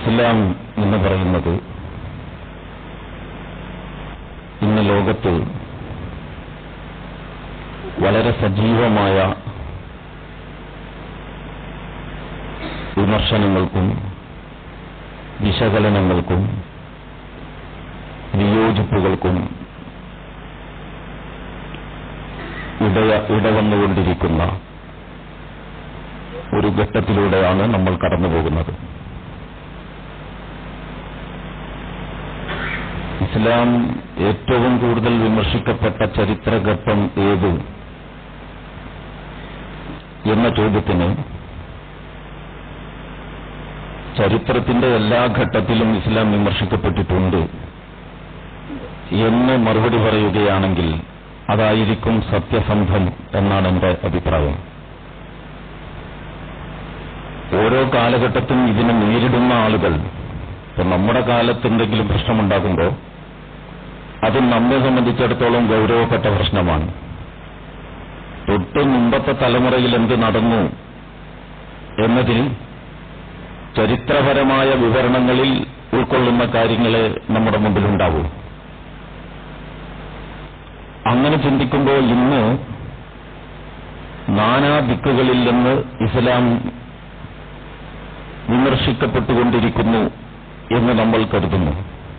ഇസ്ലാം എന്ന് പറയുന്നത് ഇന്ന് ലോകത്ത് വളരെ സജീവമായ വിമർശനങ്ങൾക്കും വിശകലനങ്ങൾക്കും വിയോജിപ്പുകൾക്കും ഇടയ ഇടവന്നുകൊണ്ടിരിക്കുന്ന ഒരു ഘട്ടത്തിലൂടെയാണ് നമ്മൾ കടന്നുപോകുന്നത് ഇസ്ലാം ഏറ്റവും കൂടുതൽ വിമർശിക്കപ്പെട്ട ചരിത്രഘട്ടം ഏത് എന്ന ചോദ്യത്തിന് ചരിത്രത്തിന്റെ എല്ലാ ഘട്ടത്തിലും ഇസ്ലാം വിമർശിക്കപ്പെട്ടിട്ടുണ്ട് എന്ന് മറുപടി പറയുകയാണെങ്കിൽ അതായിരിക്കും സത്യസന്ധം എന്നാണ് എന്റെ അഭിപ്രായം ഓരോ കാലഘട്ടത്തും ഇതിനെ നേരിടുന്ന ആളുകൾ ഇപ്പൊ നമ്മുടെ കാലത്ത് എന്തെങ്കിലും പ്രശ്നമുണ്ടാകുമ്പോൾ അത് നമ്മെ സംബന്ധിച്ചിടത്തോളം ഗൗരവപ്പെട്ട പ്രശ്നമാണ് തൊട്ട് മുമ്പത്തെ തലമുറയിൽ എന്ത് നടന്നു എന്നതിൽ ചരിത്രപരമായ വിവരണങ്ങളിൽ ഉൾക്കൊള്ളുന്ന കാര്യങ്ങളെ നമ്മുടെ മുമ്പിലുണ്ടാവൂ അങ്ങനെ ചിന്തിക്കുമ്പോൾ ഇന്ന് നാനാ ദിക്കുകളിൽ നിന്ന് ഇസ്ലാം വിമർശിക്കപ്പെട്ടുകൊണ്ടിരിക്കുന്നു എന്ന് നമ്മൾ കരുതുന്നു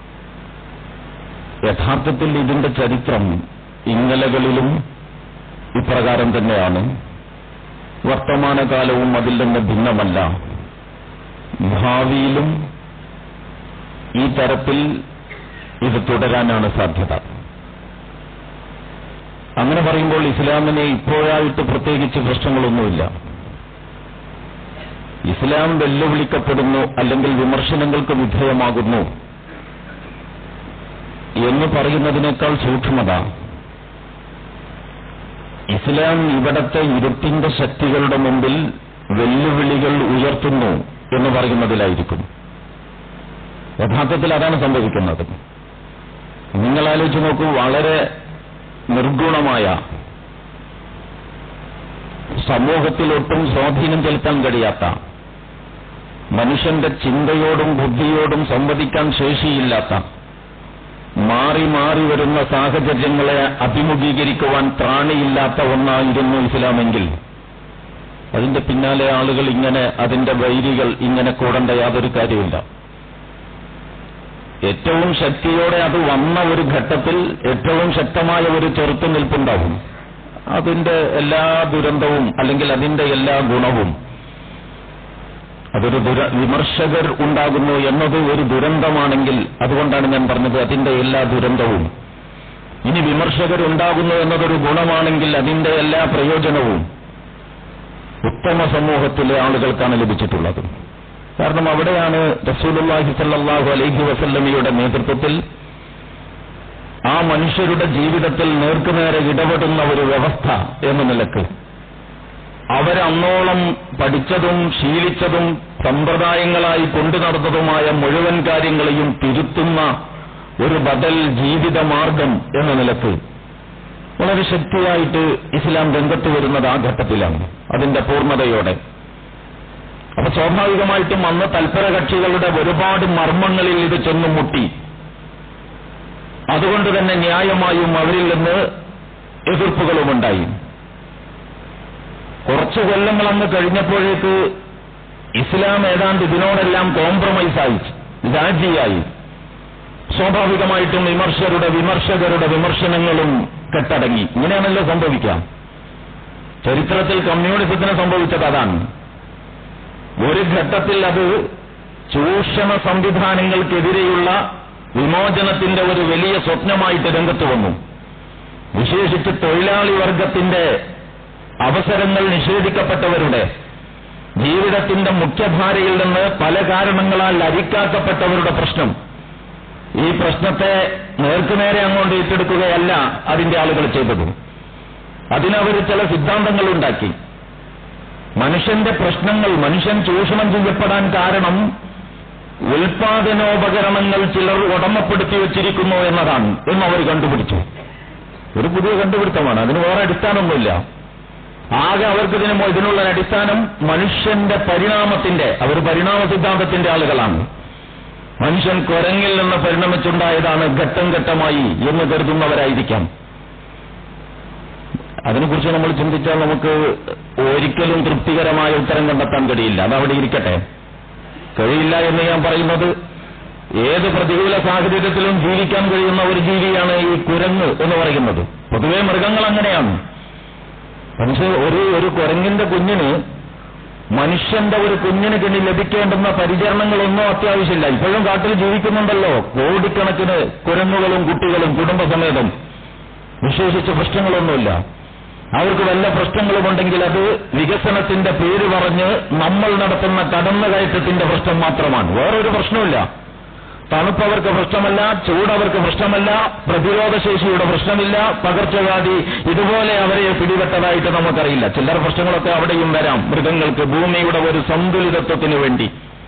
യഥാർത്ഥത്തിൽ ഇതിന്റെ ചരിത്രം ഇന്നലകളിലും ഇപ്രകാരം തന്നെയാണ് വർത്തമാനകാലവും അതിൽ നിന്ന് ഭിന്നമല്ല ഭാവിയിലും ഈ തരത്തിൽ ഇത് തുടരാനാണ് സാധ്യത അങ്ങനെ പറയുമ്പോൾ ഇസ്ലാമിനെ ഇപ്പോഴായിട്ട് പ്രത്യേകിച്ച് പ്രശ്നങ്ങളൊന്നുമില്ല ഇസ്ലാം വെല്ലുവിളിക്കപ്പെടുന്നു അല്ലെങ്കിൽ വിമർശനങ്ങൾക്ക് വിധേയമാകുന്നു എന്ന് പറയുന്നതിനേക്കാൾ സൂക്ഷ്മത ഇസ്ലാം ഇവിടത്തെ ഇരുട്ടിന്റെ ശക്തികളുടെ മുമ്പിൽ വെല്ലുവിളികൾ ഉയർത്തുന്നു എന്ന് പറയുന്നതിലായിരിക്കും യഥാർത്ഥത്തിൽ അതാണ് സംഭവിക്കുന്നത് നിങ്ങൾ ആലോചിച്ച് നോക്കൂ വളരെ നിർഗുണമായ സമൂഹത്തിൽ ഒട്ടും സ്വാധീനം ചെലുത്താൻ കഴിയാത്ത മനുഷ്യന്റെ ചിന്തയോടും ബുദ്ധിയോടും സംവദിക്കാൻ ശേഷിയില്ലാത്ത മാറി മാറി വരുന്ന സാഹചര്യങ്ങളെ അഭിമുഖീകരിക്കുവാൻ ത്രാണിയില്ലാത്ത ഒന്നായിരുന്നു ഇസ്ലാമെങ്കിൽ അതിന്റെ പിന്നാലെ ആളുകൾ ഇങ്ങനെ അതിന്റെ വൈരികൾ ഇങ്ങനെ കൂടേണ്ട യാതൊരു കാര്യമില്ല ഏറ്റവും ശക്തിയോടെ അത് വന്ന ഒരു ഘട്ടത്തിൽ ഏറ്റവും ശക്തമായ ഒരു ചെറുത്തുനിൽപ്പുണ്ടാവും അതിന്റെ എല്ലാ ദുരന്തവും അല്ലെങ്കിൽ അതിന്റെ എല്ലാ ഗുണവും അതൊരു ദുര വിമർശകർ ഉണ്ടാകുന്നു എന്നത് ഒരു ദുരന്തമാണെങ്കിൽ അതുകൊണ്ടാണ് ഞാൻ പറഞ്ഞത് അതിന്റെ എല്ലാ ദുരന്തവും ഇനി വിമർശകരുണ്ടാകുന്നു എന്നതൊരു ഗുണമാണെങ്കിൽ അതിന്റെ എല്ലാ പ്രയോജനവും ഉത്തമ സമൂഹത്തിലെ ആളുകൾക്കാണ് ലഭിച്ചിട്ടുള്ളത് കാരണം അവിടെയാണ് റസൂലുള്ളാഹി സല്ലല്ലാഹു അലൈഹി വസല്ലമയുടെ നേതൃത്വത്തിൽ ആ മനുഷ്യരുടെ ജീവിതത്തിൽ നേർക്കുനേരെ ഇടപെടുന്ന ഒരു വ്യവസ്ഥ എന്ന നിലക്ക് അവരന്നോളം പഠിച്ചതും ശീലിച്ചതും സമ്പ്രദായങ്ങളായി കൊണ്ടു നടന്നതുമായ മുഴുവൻ കാര്യങ്ങളെയും തിരുത്തുന്ന ഒരു ബദൽ ജീവിത മാർഗം എന്ന നിലക്ക് വളരെ ശക്തിയായിട്ട് ഇസ്ലാം രംഗത്ത് വരുന്നത് ആ ഘട്ടത്തിലാണ് അതിന്റെ പൂർണ്ണതയോടെ അപ്പൊ സ്വാഭാവികമായിട്ടും അന്ന് തൽപര കക്ഷികളുടെ ഒരുപാട് മർമ്മങ്ങളിൽ ഇത് ചെന്നു മുട്ടി അതുകൊണ്ട് തന്നെ ന്യായമായും അവരിൽ നിന്ന് എതിർപ്പുകളുമുണ്ടായി കുറച്ചു കൊല്ലങ്ങൾ അങ്ങ് കഴിഞ്ഞപ്പോഴേക്ക് ഇസ്ലാം ഏതാണ്ട് ഇതിനോടെല്ലാം കോംപ്രമൈസായി രാജിയായി സ്വാഭാവികമായിട്ടും വിമർശകരുടെ വിമർശകരുടെ വിമർശനങ്ങളും കെട്ടടങ്ങി ഇങ്ങനെയാണല്ലോ സംഭവിക്കാം ചരിത്രത്തിൽ കമ്മ്യൂണിസത്തിന് സംഭവിച്ചത് അതാണ് ഒരു ഘട്ടത്തിൽ അത് ചൂഷണ സംവിധാനങ്ങൾക്കെതിരെയുള്ള വിമോചനത്തിന്റെ ഒരു വലിയ സ്വപ്നമായിട്ട് രംഗത്ത് വന്നു വിശേഷിച്ച് തൊഴിലാളി വർഗത്തിന്റെ അവസരങ്ങൾ നിഷേധിക്കപ്പെട്ടവരുടെ ജീവിതത്തിന്റെ മുഖ്യധാരയിൽ നിന്ന് പല കാരണങ്ങളാൽ അരിക്കാക്കപ്പെട്ടവരുടെ പ്രശ്നം ഈ പ്രശ്നത്തെ നേർക്കുനേരെ അങ്ങോട്ട് ഏറ്റെടുക്കുകയല്ല അതിന്റെ ആളുകൾ ചെയ്തത് അതിനവർ ചില സിദ്ധാന്തങ്ങൾ ഉണ്ടാക്കി മനുഷ്യന്റെ പ്രശ്നങ്ങൾ മനുഷ്യൻ ചൂഷണം ചെയ്യപ്പെടാൻ കാരണം ഉൽപാദനോപകരണങ്ങൾ ചിലർ ഉടമപ്പെടുത്തി വെച്ചിരിക്കുന്നു എന്നതാണ് എന്ന് അവർ കണ്ടുപിടിച്ചു ഒരു പുതിയ കണ്ടുപിടുത്തമാണ് അതിന് വേറെ അടിസ്ഥാനമൊന്നുമില്ല ആകെ അവർക്ക് ഇതിന് ഇതിനുള്ള ഒരു അടിസ്ഥാനം മനുഷ്യന്റെ പരിണാമത്തിന്റെ അവർ പരിണാമ സിദ്ധാന്തത്തിന്റെ ആളുകളാണ് മനുഷ്യൻ കുരങ്ങിൽ നിന്ന് പരിണമിച്ചുണ്ടായതാണ് ഘട്ടം ഘട്ടമായി എന്ന് കരുതുന്നവരായിരിക്കാം അതിനെക്കുറിച്ച് നമ്മൾ ചിന്തിച്ചാൽ നമുക്ക് ഒരിക്കലും തൃപ്തികരമായ ഉത്തരം കണ്ടെത്താൻ കഴിയില്ല അതവിടെ ഇരിക്കട്ടെ കഴിയില്ല എന്ന് ഞാൻ പറയുന്നത് ഏത് പ്രതികൂല സാഹചര്യത്തിലും ജീവിക്കാൻ കഴിയുന്ന ഒരു ജീവിയാണ് ഈ കുരങ്ങ് എന്ന് പറയുന്നത് പൊതുവെ മൃഗങ്ങൾ അങ്ങനെയാണ് മനുഷ്യ ഒരു ഒരു കുരങ്ങിന്റെ കുഞ്ഞിന് മനുഷ്യന്റെ ഒരു കുഞ്ഞിന് കിണി ലഭിക്കേണ്ടുന്ന പരിചരണങ്ങളൊന്നും അത്യാവശ്യമില്ല ഇപ്പോഴും കാട്ടിൽ ജീവിക്കുന്നുണ്ടല്ലോ കോടിക്കണക്കിന് കുരങ്ങുകളും കുട്ടികളും കുടുംബസമേതം വിശേഷിച്ച് പ്രശ്നങ്ങളൊന്നുമില്ല അവർക്ക് വല്ല പ്രശ്നങ്ങളുമുണ്ടെങ്കിൽ അത് വികസനത്തിന്റെ പേര് പറഞ്ഞ് നമ്മൾ നടത്തുന്ന കടന്നുകയറ്റത്തിന്റെ പ്രശ്നം മാത്രമാണ് വേറൊരു പ്രശ്നമില്ല തണുപ്പ് അവർക്ക് പ്രശ്നമല്ല ചൂട് അവർക്ക് പ്രശ്നമല്ല പ്രതിരോധശേഷിയുടെ പ്രശ്നമില്ല പകർച്ചവ്യാധി ഇതുപോലെ അവരെ പിടിപെട്ടതായിട്ട് നമുക്കറിയില്ല ചില്ലറ പ്രശ്നങ്ങളൊക്കെ അവിടെയും വരാം മൃഗങ്ങൾക്ക് ഭൂമിയുടെ ഒരു സന്തുലിതത്വത്തിന് വേണ്ടി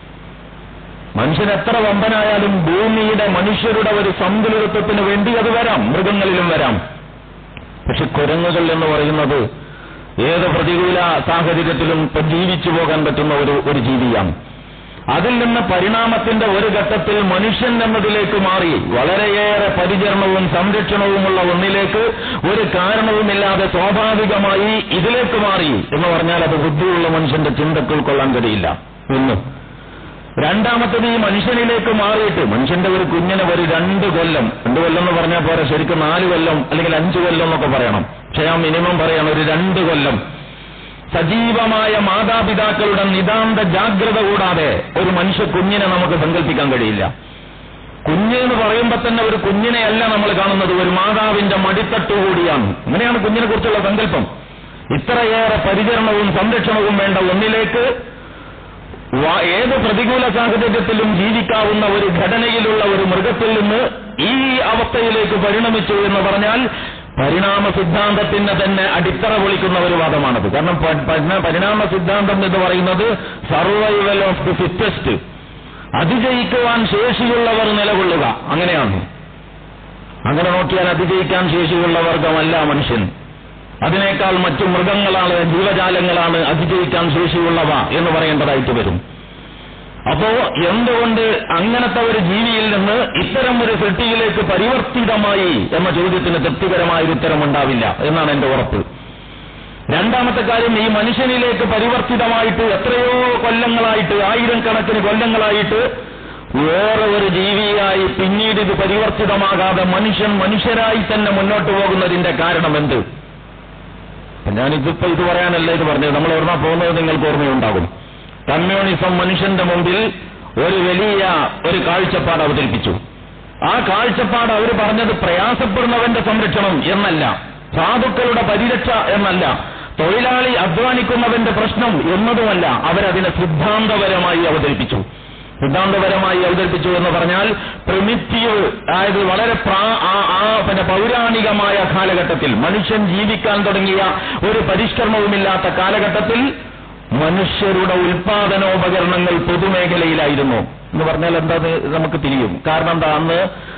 മനുഷ്യൻ എത്ര വമ്പനായാലും ഭൂമിയുടെ മനുഷ്യരുടെ ഒരു സന്തുലിതത്വത്തിന് വേണ്ടി അത് വരാം മൃഗങ്ങളിലും വരാം പക്ഷെ കുരങ്ങുകൾ എന്ന് പറയുന്നത് ഏത് പ്രതികൂല സാഹചര്യത്തിലും ഇപ്പൊ ജീവിച്ചു പോകാൻ പറ്റുന്ന ഒരു ഒരു ജീവിയാണ് അതിൽ നിന്ന് പരിണാമത്തിന്റെ ഒരു ഘട്ടത്തിൽ മനുഷ്യൻ എന്നതിലേക്ക് മാറി വളരെയേറെ പരിചരണവും സംരക്ഷണവുമുള്ള ഒന്നിലേക്ക് ഒരു കാരണവുമില്ലാതെ സ്വാഭാവികമായി ഇതിലേക്ക് മാറി എന്ന് പറഞ്ഞാൽ അത് ബുദ്ധിയുള്ള മനുഷ്യന്റെ ചിന്തക്ക് ഉൾക്കൊള്ളാൻ കഴിയില്ല ഒന്ന് രണ്ടാമത്തത് ഈ മനുഷ്യനിലേക്ക് മാറിയിട്ട് മനുഷ്യന്റെ ഒരു കുഞ്ഞിനെ ഒരു രണ്ട് കൊല്ലം രണ്ട് കൊല്ലം എന്ന് പറഞ്ഞാൽ പോരാ ശരിക്കും നാല് കൊല്ലം അല്ലെങ്കിൽ അഞ്ചു കൊല്ലം എന്നൊക്കെ പറയണം പക്ഷെ ഞാൻ മിനിമം പറയണം ഒരു രണ്ട് കൊല്ലം സജീവമായ മാതാപിതാക്കളുടെ നിതാന്ത ജാഗ്രത കൂടാതെ ഒരു മനുഷ്യ കുഞ്ഞിനെ നമുക്ക് സങ്കല്പിക്കാൻ കഴിയില്ല കുഞ്ഞ് എന്ന് പറയുമ്പോൾ തന്നെ ഒരു കുഞ്ഞിനെയല്ല നമ്മൾ കാണുന്നത് ഒരു മാതാവിന്റെ മടിത്തട്ട് കൂടിയാണ് അങ്ങനെയാണ് കുഞ്ഞിനെ കുറിച്ചുള്ള സങ്കല്പം ഇത്രയേറെ പരിചരണവും സംരക്ഷണവും വേണ്ട ഒന്നിലേക്ക് വാ- ഏത് പ്രതികൂല സാഹചര്യത്തിലും ജീവിക്കാവുന്ന ഒരു ഘടനയിലുള്ള ഒരു മൃഗത്തിൽ നിന്ന് ഈ അവസ്ഥയിലേക്ക് പരിണമിച്ചു എന്ന് പറഞ്ഞാൽ പരിണാമ സിദ്ധാന്തത്തിന് തന്നെ അടിത്തറ പൊളിക്കുന്ന ഒരു വാദമാണത് കാരണം പ- പ- പരിണാമ സിദ്ധാന്തം എന്ന് പറയുന്നത് സർവൈവൽ ഓഫ് ദി ഫിറ്റസ്റ്റ് അതിജയിക്കുവാൻ ശേഷിയുള്ളവർ നിലകൊള്ളുക അങ്ങനെയാണ് അങ്ങനെ നോക്കിയാൽ അതിജയിക്കാൻ ശേഷിയുള്ള വർഗമല്ല മനുഷ്യൻ അതിനേക്കാൾ മറ്റു മൃഗങ്ങളാണ് ജീവജാലങ്ങളാണ് അതിജയിക്കാൻ ശേഷിയുള്ളവ എന്ന് പറയേണ്ടതായിട്ട് വരും അപ്പോ എന്തുകൊണ്ട് അങ്ങനത്തെ ഒരു ജീവിയിൽ നിന്ന് ഇത്തരം ഒരു സൃഷ്ടിയിലേക്ക് പരിവർത്തിതമായി എന്ന ചോദ്യത്തിന് തൃപ്തികരമായ ഒരു ഉത്തരം ഉണ്ടാവില്ല എന്നാണ് എന്റെ ഉറപ്പ് രണ്ടാമത്തെ കാര്യം ഈ മനുഷ്യനിലേക്ക് പരിവർത്തിതമായിട്ട് എത്രയോ കൊല്ലങ്ങളായിട്ട് ആയിരം കണക്കിന് കൊല്ലങ്ങളായിട്ട് വേറെ ഒരു ജീവിയായി പിന്നീട് ഇത് പരിവർത്തിതമാകാതെ മനുഷ്യൻ മനുഷ്യരായി തന്നെ മുന്നോട്ട് പോകുന്നതിന്റെ കാരണം എന്ത് ഞാനിതിപ്പോ ഇത് പറയാനല്ല ഇത് പറഞ്ഞത് നമ്മൾ എവിടുന്ന പോകുന്നത് നിങ്ങൾക്ക് ഓർമ്മയുണ്ടാകും കമ്മ്യൂണിസം മനുഷ്യന്റെ മുമ്പിൽ ഒരു വലിയ ഒരു കാഴ്ചപ്പാട് അവതരിപ്പിച്ചു ആ കാഴ്ചപ്പാട് അവർ പറഞ്ഞത് പ്രയാസപ്പെടുന്നവന്റെ സംരക്ഷണം എന്നല്ല സാധുക്കളുടെ പരിരക്ഷ എന്നല്ല തൊഴിലാളി അധ്വാനിക്കുന്നവന്റെ പ്രശ്നം എന്നതുമല്ല അവരതിനെ സിദ്ധാന്തപരമായി അവതരിപ്പിച്ചു സിദ്ധാന്തപരമായി അവതരിപ്പിച്ചു എന്ന് പറഞ്ഞാൽ പ്രിമിറ്റീവ് അതായത് വളരെ പ്രാ- ആ- ആ പിന്നെ പൗരാണികമായ കാലഘട്ടത്തിൽ മനുഷ്യൻ ജീവിക്കാൻ തുടങ്ങിയ ഒരു പരിഷ്കരണവുമില്ലാത്ത കാലഘട്ടത്തിൽ മനുഷ്യരുടെ ഉൽപാദനോപകരണങ്ങൾ പൊതുമേഖലയിലായിരുന്നു എന്ന് പറഞ്ഞാൽ എന്താ അത് നമുക്ക് തിരിയും കാരണം എന്താ അന്ന്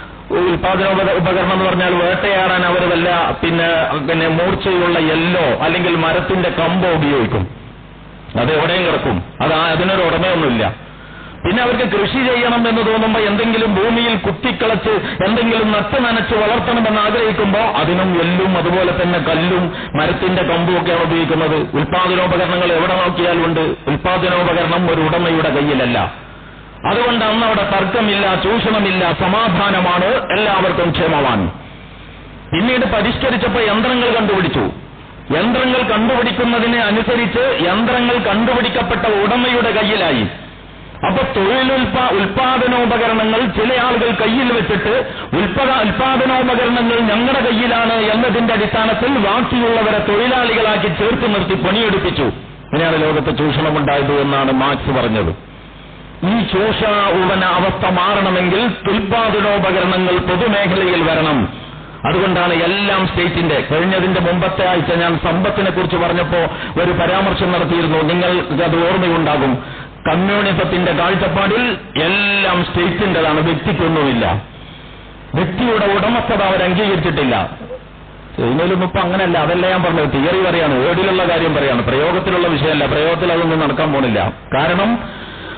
ഉൽപാദനോപ- ഉപകരണം എന്ന് പറഞ്ഞാൽ വേട്ടയാടാൻ അവർ വല്ല പിന്നെ പിന്നെ മൂർച്ചയുള്ള എല്ലോ അല്ലെങ്കിൽ മരത്തിന്റെ കമ്പോ ഉപയോഗിക്കും അത് എവിടെയും കിടക്കും അത് ആ- അതിനൊരു ഉടമയൊന്നുമില്ല പിന്നെ അവർക്ക് കൃഷി ചെയ്യണം എന്ന് തോന്നുമ്പോൾ എന്തെങ്കിലും ഭൂമിയിൽ കുത്തിക്കളച്ച് എന്തെങ്കിലും നട്ട് നനച്ച് വളർത്തണമെന്ന് ആഗ്രഹിക്കുമ്പോൾ അതിനും എല്ലും അതുപോലെ തന്നെ കല്ലും മരത്തിന്റെ കമ്പും ഒക്കെയാണ് ഉപയോഗിക്കുന്നത് ഉൽപാദനോപകരണങ്ങൾ എവിടെ നോക്കിയാലും ഉണ്ട് ഉൽപാദനോപകരണം ഒരു ഉടമയുടെ കയ്യിലല്ല അതുകൊണ്ട് അന്ന് അവിടെ തർക്കമില്ല ചൂഷണമില്ല സമാധാനമാണ് എല്ലാവർക്കും ക്ഷേമവാൻ പിന്നീട് പരിഷ്കരിച്ചപ്പോ യന്ത്രങ്ങൾ കണ്ടുപിടിച്ചു യന്ത്രങ്ങൾ കണ്ടുപിടിക്കുന്നതിന് അനുസരിച്ച് യന്ത്രങ്ങൾ കണ്ടുപിടിക്കപ്പെട്ട ഉടമയുടെ കയ്യിലായി അപ്പൊ തൊഴിലുൽപാ ഉൽപാദനോപകരണങ്ങൾ ചില ആളുകൾ കയ്യിൽ വെച്ചിട്ട് ഉൽപാദ ഉൽപാദനോപകരണങ്ങൾ ഞങ്ങളുടെ കയ്യിലാണ് എന്നതിന്റെ അടിസ്ഥാനത്തിൽ ബാക്കിയുള്ളവരെ തൊഴിലാളികളാക്കി ചേർത്ത് നിർത്തി പണിയെടുപ്പിച്ചു ഇങ്ങനെയാണ് ലോകത്ത് ചൂഷണമുണ്ടായത് എന്നാണ് മാർക്സ് പറഞ്ഞത് ഈ ചൂഷണ അവസ്ഥ മാറണമെങ്കിൽ ഉൽപാദനോപകരണങ്ങൾ പൊതുമേഖലയിൽ വരണം അതുകൊണ്ടാണ് എല്ലാം സ്റ്റേറ്റിന്റെ കഴിഞ്ഞതിന്റെ മുമ്പത്തെ ആഴ്ച ഞാൻ സമ്പത്തിനെ കുറിച്ച് പറഞ്ഞപ്പോ ഒരു പരാമർശം നടത്തിയിരുന്നു നിങ്ങൾക്ക് അത് ഓർമ്മയുണ്ടാകും കമ്മ്യൂണിസത്തിന്റെ കാഴ്ചപ്പാടിൽ എല്ലാം സ്റ്റേറ്റിന്റേതാണ് വ്യക്തിക്കൊന്നുമില്ല വ്യക്തിയുടെ ഉടമസ്ഥത അവർ അംഗീകരിച്ചിട്ടില്ല ചൈനയിലൊന്നും ഇപ്പൊ അങ്ങനെയല്ല അതല്ല ഞാൻ പറഞ്ഞത് തിയറി പറയാണ് ഏടിലുള്ള കാര്യം പറയാണ് പ്രയോഗത്തിലുള്ള വിഷയമല്ല പ്രയോഗത്തിൽ അതൊന്നും നടക്കാൻ പോണില്ല കാരണം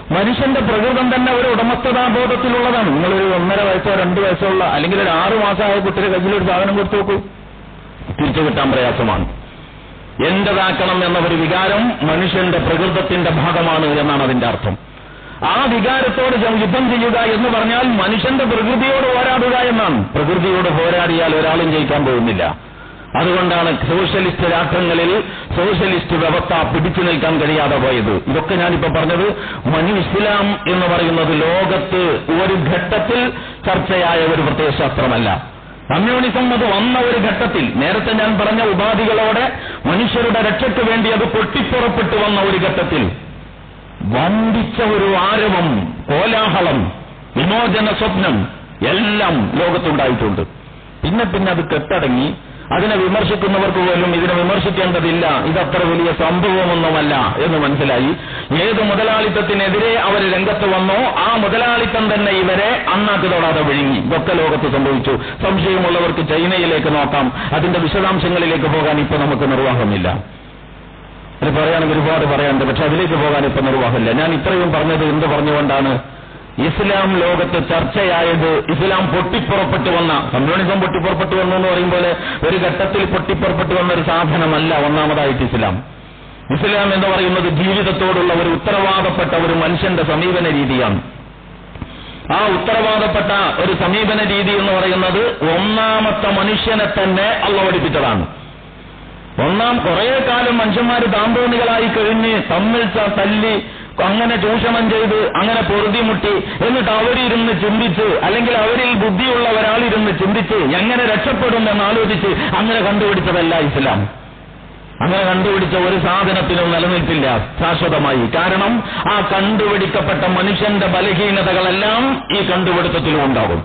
മനുഷ്യന്റെ പ്രകൃതം തന്നെ ഒരു ഉടമസ്ഥതാബോധത്തിലുള്ളതാണ് നിങ്ങളൊരു ഒന്നര വയസ്സോ രണ്ട് വയസ്സോ ഉള്ള അല്ലെങ്കിൽ ഒരു ആറു മാസമായ കുട്ടിയുടെ കയ്യിൽ ഒരു സാധനം കൊടുത്തു നോക്കൂ തിരിച്ചു കിട്ടാൻ പ്രയാസമാണ് എന്റേതാക്കണം എന്ന ഒരു വികാരം മനുഷ്യന്റെ പ്രകൃതത്തിന്റെ ഭാഗമാണ് എന്നാണ് അതിന്റെ അർത്ഥം ആ വികാരത്തോട് ജ- യുദ്ധം ചെയ്യുക എന്ന് പറഞ്ഞാൽ മനുഷ്യന്റെ പ്രകൃതിയോട് പോരാടുക എന്നാണ് പ്രകൃതിയോട് പോരാടിയാൽ ഒരാളും ജയിക്കാൻ പോകുന്നില്ല അതുകൊണ്ടാണ് സോഷ്യലിസ്റ്റ് രാഷ്ട്രങ്ങളിൽ സോഷ്യലിസ്റ്റ് വ്യവസ്ഥ പിടിച്ചു നിൽക്കാൻ കഴിയാതെ പോയത് ഇതൊക്കെ ഞാനിപ്പോ പറഞ്ഞത് മനു ഇസ്ലാം എന്ന് പറയുന്നത് ലോകത്ത് ഒരു ഘട്ടത്തിൽ ചർച്ചയായ ഒരു പ്രത്യയശാസ്ത്രമല്ല കമ്മ്യൂണിസം അത് വന്ന ഒരു ഘട്ടത്തിൽ നേരത്തെ ഞാൻ പറഞ്ഞ ഉപാധികളോടെ മനുഷ്യരുടെ രക്ഷയ്ക്ക് വേണ്ടി അത് പൊട്ടിപ്പുറപ്പെട്ടു വന്ന ഒരു ഘട്ടത്തിൽ വമ്പിച്ച ഒരു ആരവം കോലാഹലം വിമോചന സ്വപ്നം എല്ലാം ലോകത്തുണ്ടായിട്ടുണ്ട് പിന്നെ പിന്നെ അത് കെട്ടടങ്ങി അതിനെ വിമർശിക്കുന്നവർക്ക് പോലും ഇതിനെ വിമർശിക്കേണ്ടതില്ല ഇതത്ര വലിയ സംഭവമൊന്നുമല്ല എന്ന് മനസ്സിലായി ഏത് മുതലാളിത്തത്തിനെതിരെ അവർ രംഗത്ത് വന്നോ ആ മുതലാളിത്തം തന്നെ ഇവരെ അണ്ണാക്ക് തൊടാതെ വിഴുങ്ങി ഇതൊക്കെ ലോകത്ത് സംഭവിച്ചു സംശയമുള്ളവർക്ക് ചൈനയിലേക്ക് നോക്കാം അതിന്റെ വിശദാംശങ്ങളിലേക്ക് പോകാൻ ഇപ്പൊ നമുക്ക് നിർവാഹമില്ല അത് പറയുകയാണെങ്കിൽ ഒരുപാട് പറയാനുണ്ട് പക്ഷെ അതിലേക്ക് പോകാൻ ഇപ്പൊ നിർവാഹമില്ല ഞാൻ ഇത്രയും പറഞ്ഞത് എന്ത് പറഞ്ഞുകൊണ്ടാണ് ഇസ്ലാം ലോകത്ത് ചർച്ചയായത് ഇസ്ലാം പൊട്ടിപ്പുറപ്പെട്ടു വന്ന കമ്മ്യൂണിസം പൊട്ടിപ്പുറപ്പെട്ടു വന്നു എന്ന് പറയുമ്പോൾ ഒരു ഘട്ടത്തിൽ പൊട്ടിപ്പുറപ്പെട്ടു വന്ന ഒരു സാധനമല്ല ഒന്നാമതായിട്ട് ഇസ്ലാം ഇസ്ലാം എന്ന് പറയുന്നത് ജീവിതത്തോടുള്ള ഒരു ഉത്തരവാദപ്പെട്ട ഒരു മനുഷ്യന്റെ സമീപന രീതിയാണ് ആ ഉത്തരവാദപ്പെട്ട ഒരു സമീപന രീതി എന്ന് പറയുന്നത് ഒന്നാമത്തെ മനുഷ്യനെ തന്നെ അള്ള പഠിപ്പിച്ചതാണ് ഒന്നാം കുറെ കാലം മനുഷ്യന്മാർ താന്തോന്നികളായി കഴിഞ്ഞ് തമ്മിൽ ച- തല്ലി അങ്ങനെ ചൂഷണം ചെയ്ത് അങ്ങനെ പൊറുതിമുട്ടി എന്നിട്ട് അവരിരുന്ന് ചിന്തിച്ച് അല്ലെങ്കിൽ അവരിൽ ബുദ്ധിയുള്ള ഒരാളിരുന്ന് ചിന്തിച്ച് എങ്ങനെ രക്ഷപ്പെടും എന്ന് ആലോചിച്ച് അങ്ങനെ കണ്ടുപിടിച്ചതല്ല ഇസ്ലാം അങ്ങനെ കണ്ടുപിടിച്ച ഒരു സാധനത്തിനും നിലനിൽപ്പില്ല ശാശ്വതമായി കാരണം ആ കണ്ടുപിടിക്കപ്പെട്ട മനുഷ്യന്റെ ബലഹീനതകളെല്ലാം ഈ കണ്ടുപിടുത്തത്തിലും ഉണ്ടാകും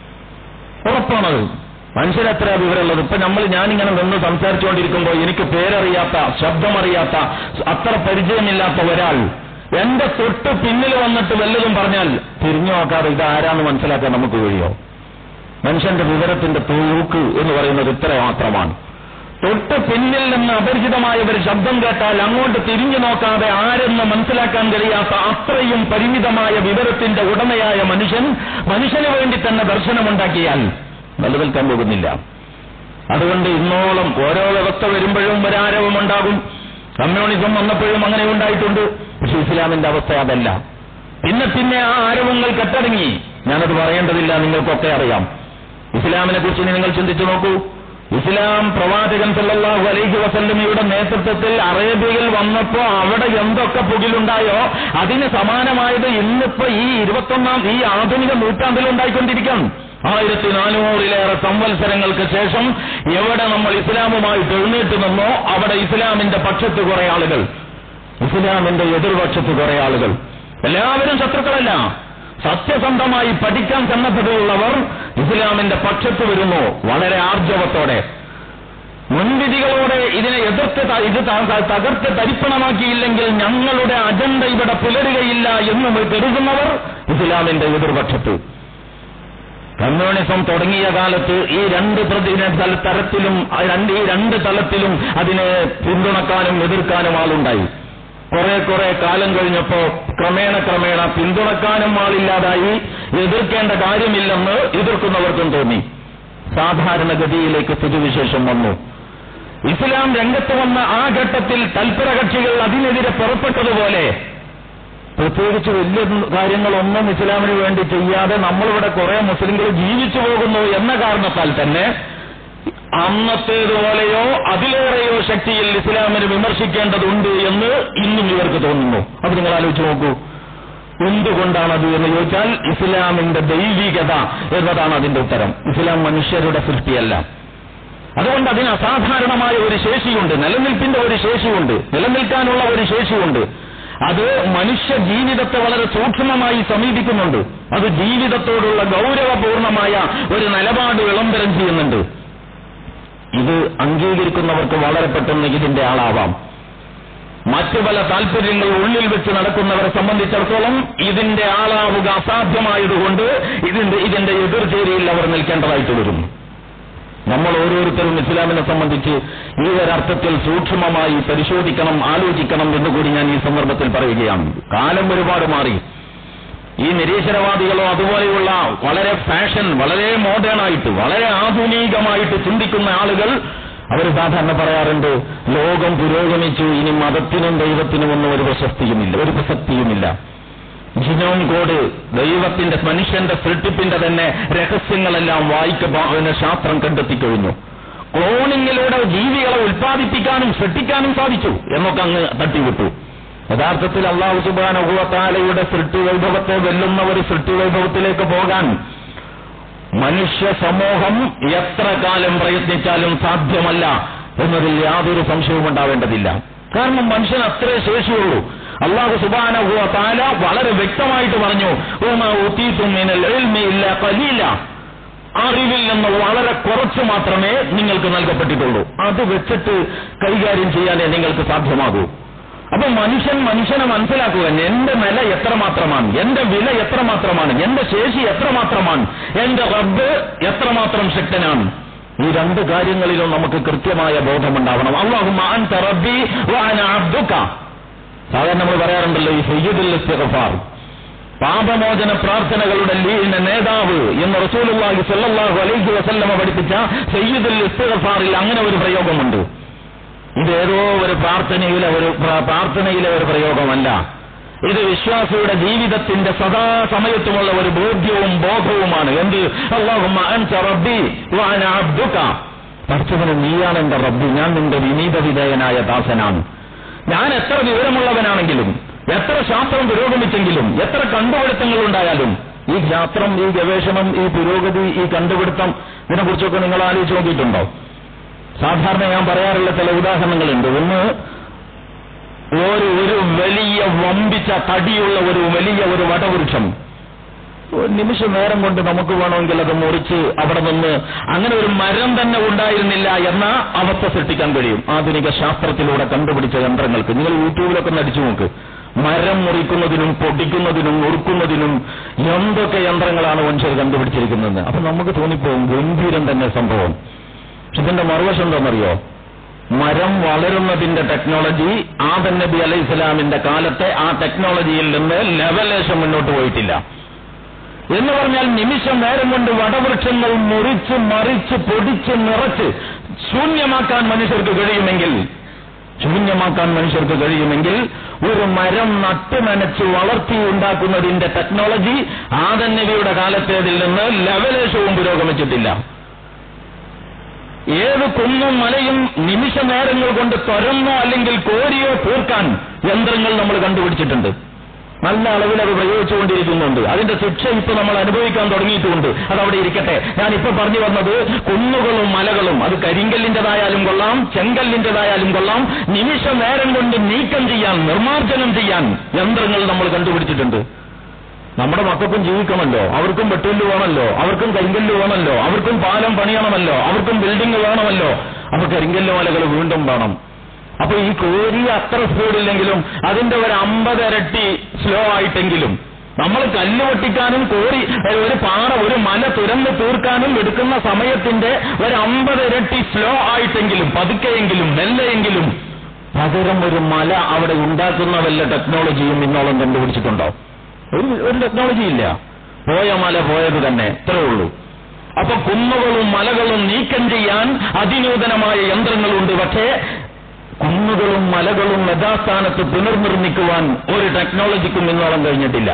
ഉറപ്പാണത് മനുഷ്യരെത്ര വിവരമുള്ളത് ഇപ്പൊ നമ്മൾ ഞാനിങ്ങനെ നിന്ന് സംസാരിച്ചുകൊണ്ടിരിക്കുമ്പോൾ എനിക്ക് പേരറിയാത്ത ശബ്ദമറിയാത്ത അത്ര പരിചയമില്ലാത്ത ഒരാൾ എന്റെ തൊട്ട് പിന്നിൽ വന്നിട്ട് വല്ലതും പറഞ്ഞാൽ തിരിഞ്ഞു നോക്കാതെ ഇത് ആരാന്ന് മനസ്സിലാക്കാൻ നമുക്ക് കഴിയോ മനുഷ്യന്റെ വിവരത്തിന്റെ തൂക്ക് എന്ന് പറയുന്നത് ഇത്ര മാത്രമാണ് തൊട്ട് പിന്നിൽ നിന്ന് അപരിചിതമായ ഒരു ശബ്ദം കേട്ടാൽ അങ്ങോട്ട് തിരിഞ്ഞു നോക്കാതെ ആരെന്ന് മനസ്സിലാക്കാൻ കഴിയാത്ത അത്രയും പരിമിതമായ വിവരത്തിന്റെ ഉടമയായ മനുഷ്യൻ മനുഷ്യന് വേണ്ടി തന്നെ ദർശനമുണ്ടാക്കിയാൽ നിലനിൽക്കാൻ പോകുന്നില്ല അതുകൊണ്ട് ഇന്നോളം ഓരോ വ്യവസ്ഥ വരുമ്പോഴും ഒരാരവമുണ്ടാകും കമ്മ്യൂണിസം വന്നപ്പോഴും അങ്ങനെ ഉണ്ടായിട്ടുണ്ട് പക്ഷെ ഇസ്ലാമിന്റെ അവസ്ഥ അതല്ല പിന്നെ പിന്നെ ആ ആരവങ്ങൾ കെട്ടടങ്ങി ഞാനത് പറയേണ്ടതില്ല നിങ്ങൾക്കൊക്കെ അറിയാം ഇസ്ലാമിനെ കുറിച്ച് ഇനി നിങ്ങൾ ചിന്തിച്ചു നോക്കൂ ഇസ്ലാം പ്രവാചകൻ സല്ലല്ലാഹു അലൈഹി വസല്ലമയുടെ നേതൃത്വത്തിൽ അറേബ്യയിൽ വന്നപ്പോ അവിടെ എന്തൊക്കെ പുകിലുണ്ടായോ അതിന് സമാനമായത് ഇന്നിപ്പോ ഈ ഇരുപത്തൊന്നാം ഈ ആധുനിക നൂറ്റാണ്ടിൽ ഉണ്ടായിക്കൊണ്ടിരിക്കാം ആയിരത്തി നാനൂറിലേറെ സംവത്സരങ്ങൾക്ക് ശേഷം എവിടെ നമ്മൾ ഇസ്ലാമുമായിട്ട് എഴുന്നേറ്റ് നിന്നോ അവിടെ ഇസ്ലാമിന്റെ പക്ഷത്ത് കുറെ ആളുകൾ ഇസ്ലാമിന്റെ എതിർപക്ഷത്ത് കുറെ ആളുകൾ എല്ലാവരും ശത്രുക്കളല്ല സത്യസന്ധമായി പഠിക്കാൻ സന്നദ്ധതയുള്ളവർ ഇസ്ലാമിന്റെ പക്ഷത്ത് വരുന്നു വളരെ ആർജവത്തോടെ മുൻവിധികളോടെ ഇതിനെ എതിർത്ത് ത- ഇത് ത- ത- തകർത്ത് തരിപ്പണമാക്കിയില്ലെങ്കിൽ ഞങ്ങളുടെ അജണ്ട ഇവിടെ പുലരുകയില്ല എന്ന് കരുതുന്നവർ ഇസ്ലാമിന്റെ എതിർപക്ഷത്ത് കമ്മ്യൂണിസം തുടങ്ങിയ കാലത്ത് ഈ രണ്ട് പ്രതി തല- തരത്തിലും ആ രണ്ട് ഈ രണ്ട് തലത്തിലും അതിനെ പിന്തുണക്കാനും എതിർക്കാനും ആളുണ്ടായി കുറെ കുറെ കാലം കഴിഞ്ഞപ്പോ ക്രമേണ ക്രമേണ പിന്തുണക്കാനും ആളില്ലാതായി എതിർക്കേണ്ട കാര്യമില്ലെന്ന് എതിർക്കുന്നവർക്കും തോന്നി സാധാരണഗതിയിലേക്ക് സ്ഥിതിവിശേഷം വന്നു ഇസ്ലാം രംഗത്ത് വന്ന ആ ഘട്ടത്തിൽ തൽപര കക്ഷികൾ അതിനെതിരെ പുറപ്പെട്ടതുപോലെ പ്രത്യേകിച്ച് വലിയ കാര്യങ്ങളൊന്നും ഇസ്ലാമിന് വേണ്ടി ചെയ്യാതെ നമ്മളിവിടെ കുറെ മുസ്ലിങ്ങൾ ജീവിച്ചു പോകുന്നു എന്ന കാരണത്താൽ തന്നെ അന്നത്തേതുപോലെയോ അതിലേറെയോ ശക്തിയിൽ ഇസ്ലാമിന് വിമർശിക്കേണ്ടതുണ്ട് എന്ന് ഇന്നും ഇവർക്ക് തോന്നുന്നു അത് നിങ്ങൾ ആലോചിച്ച് നോക്കൂ എന്തുകൊണ്ടാണത് എന്ന് ചോദിച്ചാൽ ഇസ്ലാമിന്റെ ദൈവികത എന്നതാണ് അതിന്റെ ഉത്തരം ഇസ്ലാം മനുഷ്യരുടെ സൃഷ്ടിയല്ല അതുകൊണ്ട് അതിന് അസാധാരണമായ ഒരു ശേഷിയുണ്ട് നിലനിൽപ്പിന്റെ ഒരു ശേഷിയുണ്ട് നിലനിൽക്കാനുള്ള ഒരു ശേഷിയുണ്ട് അത് മനുഷ്യ ജീവിതത്തെ വളരെ സൂക്ഷ്മമായി സമീപിക്കുന്നുണ്ട് അത് ജീവിതത്തോടുള്ള ഗൗരവപൂർണമായ ഒരു നിലപാട് വിളംബരം ചെയ്യുന്നുണ്ട് ഇത് അംഗീകരിക്കുന്നവർക്ക് വളരെ പെട്ടെന്ന് ഇതിന്റെ ആളാവാം മറ്റു പല താല്പര്യങ്ങൾ ഉള്ളിൽ വെച്ച് നടക്കുന്നവരെ സംബന്ധിച്ചിടത്തോളം ഇതിന്റെ ആളാവുക അസാധ്യമായതുകൊണ്ട് ഇതിന്റെ ഇതിന്റെ എതിർചേരിയിൽ അവർ നിൽക്കേണ്ടതായിട്ട് വരും നമ്മൾ ഓരോരുത്തരും ഇസ്ലാമിനെ സംബന്ധിച്ച് ഈ ഒരർത്ഥത്തിൽ സൂക്ഷ്മമായി പരിശോധിക്കണം ആലോചിക്കണം എന്നുകൂടി ഞാൻ ഈ സന്ദർഭത്തിൽ പറയുകയാണ് കാലം ഒരുപാട് മാറി ഈ നിരീശ്വരവാദികളോ അതുപോലെയുള്ള വളരെ ഫാഷൻ വളരെ മോഡേൺ ആയിട്ട് വളരെ ആധുനികമായിട്ട് ചിന്തിക്കുന്ന ആളുകൾ അവർ സാധാരണ പറയാറുണ്ട് ലോകം പുരോഗമിച്ചു ഇനി മതത്തിനും ദൈവത്തിനും ഒന്നും ഒരു പ്രശസ്തിയുമില്ല ഒരു പ്രസക്തിയുമില്ല ജിനോം കോഡ് ദൈവത്തിന്റെ മനുഷ്യന്റെ സൃഷ്ടിപ്പിന്റെ തന്നെ രഹസ്യങ്ങളെല്ലാം വായിക്ക ശാസ്ത്രം കണ്ടെത്തിക്കഴിഞ്ഞു ക്ലോണിങ്ങിലൂടെ ജീവികളെ ഉൽപ്പാദിപ്പിക്കാനും സൃഷ്ടിക്കാനും സാധിച്ചു എന്നൊക്കെ അങ്ങ് തട്ടിവിട്ടു യഥാർത്ഥത്തിൽ അള്ളാഹു സുബാനുഭവത്താലയുടെ സൃഷ്ടി വൈഭവത്തെ വെല്ലുന്ന ഒരു സൃഷ്ടി വൈഭവത്തിലേക്ക് പോകാൻ മനുഷ്യ സമൂഹം എത്ര കാലം പ്രയത്നിച്ചാലും സാധ്യമല്ല എന്നതിൽ യാതൊരു സംശയവും ഉണ്ടാവേണ്ടതില്ല കാരണം മനുഷ്യൻ അത്രേ ശേഷിയുള്ളൂ അള്ളാഹു സുബാനഹുവ താല വളരെ വ്യക്തമായിട്ട് പറഞ്ഞു "ഉമാ ഊതീതും മിനൽ ഇൽമി ഇല്ലാ ഖലീല." അറിവിൽ നിന്ന് വളരെ കുറച്ച് മാത്രമേ നിങ്ങൾക്ക് നൽകപ്പെട്ടിട്ടുള്ളൂ അത് വെച്ചിട്ട് കൈകാര്യം ചെയ്യാനേ നിങ്ങൾക്ക് സാധ്യമാകൂ അപ്പൊ മനുഷ്യൻ മനുഷ്യനെ മനസ്സിലാക്കുക എന്റെ നില എത്രമാത്രമാണ് എന്റെ വില എത്രമാത്രമാണ് എന്റെ ശേഷി എത്രമാത്രമാണ് എന്റെ റബ്ബ് എത്രമാത്രം ശക്തനാണ് ഈ രണ്ട് കാര്യങ്ങളിലും നമുക്ക് കൃത്യമായ ബോധമുണ്ടാവണം അള്ളാഹു റബ്ബി വഅന അബ്ദുക സാധാരണ നമ്മൾ പറയാറുണ്ടല്ലോ ഈ സയ്യിദുൽ ഇസ്തിഗ്ഫാർ പാപമോചന പ്രാർത്ഥനകളുടെ ലീന നേതാവ് എന്ന് റസൂലുള്ളാഹി സ്വല്ലല്ലാഹു അലൈഹി വസല്ലമ പഠിപ്പിച്ച സയ്യിദുൽ ഇസ്തിഗ്ഫാറിൽ അങ്ങനെ ഒരു പ്രയോഗമുണ്ട് ഇതേതോ ഒരു പ്രാർത്ഥനയിലെ ഒരു പ്ര- പ്രാർത്ഥനയിലെ ഒരു പ്രയോഗമല്ല ഇത് വിശ്വാസിയുടെ ജീവിതത്തിന്റെ സദാ സമയത്തുമുള്ള ഒരു ബോധ്യവും ബോധവുമാണ് എന്ത് അല്ലാഹുമ്മ അൻത റബ്ബി വഅന അബ്ദുക പഠിച്ചവന് നീയാണ് എന്റെ റബ്ബി ഞാൻ നിന്റെ വിനീത വിധേയനായ ദാസനാണ് ഞാൻ എത്ര വിവരമുള്ളവനാണെങ്കിലും എത്ര ശാസ്ത്രം പുരോഗമിച്ചെങ്കിലും എത്ര കണ്ടുപിടുത്തങ്ങൾ ഉണ്ടായാലും ഈ ശാസ്ത്രം ഈ ഗവേഷണം ഈ പുരോഗതി ഈ കണ്ടുപിടുത്തം ഇതിനെക്കുറിച്ചൊക്കെ നിങ്ങൾ ആലോചിച്ച് നോക്കിയിട്ടുണ്ടോ സാധാരണ ഞാൻ പറയാറുള്ള ചില ഉദാഹരണങ്ങളുണ്ട് ഒന്ന് ഒരു ഒരു വലിയ വമ്പിച്ച തടിയുള്ള ഒരു വലിയ ഒരു വടവൃക്ഷം ഒരു നിമിഷ നേരം കൊണ്ട് നമുക്ക് വേണമെങ്കിൽ അത് മുറിച്ച് അവിടെ നിന്ന് അങ്ങനെ ഒരു മരം തന്നെ ഉണ്ടായിരുന്നില്ല എന്ന അവസ്ഥ സൃഷ്ടിക്കാൻ കഴിയും ആധുനിക ശാസ്ത്രത്തിലൂടെ കണ്ടുപിടിച്ച യന്ത്രങ്ങൾക്ക് നിങ്ങൾ യൂട്യൂബിലൊക്കെ ഒന്ന് അടിച്ചു നോക്ക് മരം മുറിക്കുന്നതിനും പൊടിക്കുന്നതിനും നുറുക്കുന്നതിനും എന്തൊക്കെ യന്ത്രങ്ങളാണ് മനുഷ്യർ കണ്ടുപിടിച്ചിരിക്കുന്നത് അപ്പൊ നമുക്ക് തോന്നിപ്പോകും ഗംഭീരം തന്നെ സംഭവം പക്ഷെ ഇതിന്റെ മറുവശം എന്താണെന്നറിയോ മരം വളരുന്നതിന്റെ ടെക്നോളജി ആദൻ നബി അലൈഹി ഇസ്ലാമിന്റെ കാലത്തെ ആ ടെക്നോളജിയിൽ നിന്ന് ലെവലേശം മുന്നോട്ട് പോയിട്ടില്ല എന്ന് പറഞ്ഞാൽ നിമിഷം നേരം കൊണ്ട് വടവൃക്ഷങ്ങൾ മുറിച്ച് മറിച്ച് പൊടിച്ച് നിറച്ച് ശൂന്യമാക്കാൻ മനുഷ്യർക്ക് കഴിയുമെങ്കിൽ ശൂന്യമാക്കാൻ മനുഷ്യർക്ക് കഴിയുമെങ്കിൽ ഒരു മരം നട്ടു നനച്ച് വളർത്തി ഉണ്ടാക്കുന്നതിന്റെ ടെക്നോളജി ആദൻ നബിയുടെ കാലത്തേതിൽ നിന്ന് ലെവലേശവും പുരോഗമിച്ചിട്ടില്ല ഏത് കുന്നും മലയും നിമിഷ നേരങ്ങൾ കൊണ്ട് തുരന്നോ അല്ലെങ്കിൽ കോരിയോ തീർക്കാൻ യന്ത്രങ്ങൾ നമ്മൾ കണ്ടുപിടിച്ചിട്ടുണ്ട് നല്ല അളവിൽ അത് പ്രയോഗിച്ചുകൊണ്ടിരിക്കുന്നുണ്ട് അതിന്റെ ശിക്ഷ ഇപ്പൊ നമ്മൾ അനുഭവിക്കാൻ തുടങ്ങിയിട്ടുമുണ്ട് അത് അവിടെ ഇരിക്കട്ടെ ഞാൻ ഇപ്പൊ പറഞ്ഞു വന്നത് കുന്നുകളും മലകളും അത് കരിങ്കല്ലിന്റേതായാലും കൊള്ളാം ചെങ്കല്ലിന്റേതായാലും കൊള്ളാം നിമിഷ നേരം കൊണ്ട് നീക്കം ചെയ്യാൻ നിർമ്മാർജ്ജനം ചെയ്യാൻ യന്ത്രങ്ങൾ നമ്മൾ കണ്ടുപിടിച്ചിട്ടുണ്ട് നമ്മുടെ മക്കൾക്കും ജീവിക്കണമല്ലോ അവർക്കും വെട്ടുകല്ല് വേണമല്ലോ അവർക്കും കരിങ്കല്ല് വേണമല്ലോ അവർക്കും പാലം പണിയണമല്ലോ അവർക്കും ബിൽഡിംഗ് വേണമല്ലോ അപ്പൊ കരിങ്കല്ല് മലകൾ വീണ്ടും വേണം അപ്പൊ ഈ കോരിയ അത്ര സ്പീഡില്ലെങ്കിലും അതിന്റെ ഒരു അമ്പത് ഇരട്ടി സ്ലോ ആയിട്ടെങ്കിലും നമ്മൾ കല്ല് പൊട്ടിക്കാനും കോരി ഏ, ഒരു പാറ ഒരു മല തുരന്ന് തീർക്കാനും എടുക്കുന്ന സമയത്തിന്റെ ഒരു അമ്പത് ഇരട്ടി സ്ലോ ആയിട്ടെങ്കിലും പതുക്കെയെങ്കിലും മെല്ലെയെങ്കിലും പകരം ഒരു മല അവിടെ ഉണ്ടാക്കുന്ന വല്ല ടെക്നോളജിയും ഇന്നോളം കണ്ടുപിടിച്ചിട്ടുണ്ടോ ഒരു ഒരു ടെക്നോളജി ഇല്ല പോയ മല പോയത് തന്നെ ഇത്രേ ഉള്ളൂ അപ്പൊ കുന്നുകളും മലകളും നീക്കം ചെയ്യാൻ അതിനൂതനമായ യന്ത്രങ്ങളുണ്ട് പക്ഷേ കുന്നുകളും മലകളും യഥാസ്ഥാനത്ത് പുനർനിർമ്മിക്കുവാൻ ഒരു ടെക്നോളജിക്കും ഇന്നോളം കഴിഞ്ഞിട്ടില്ല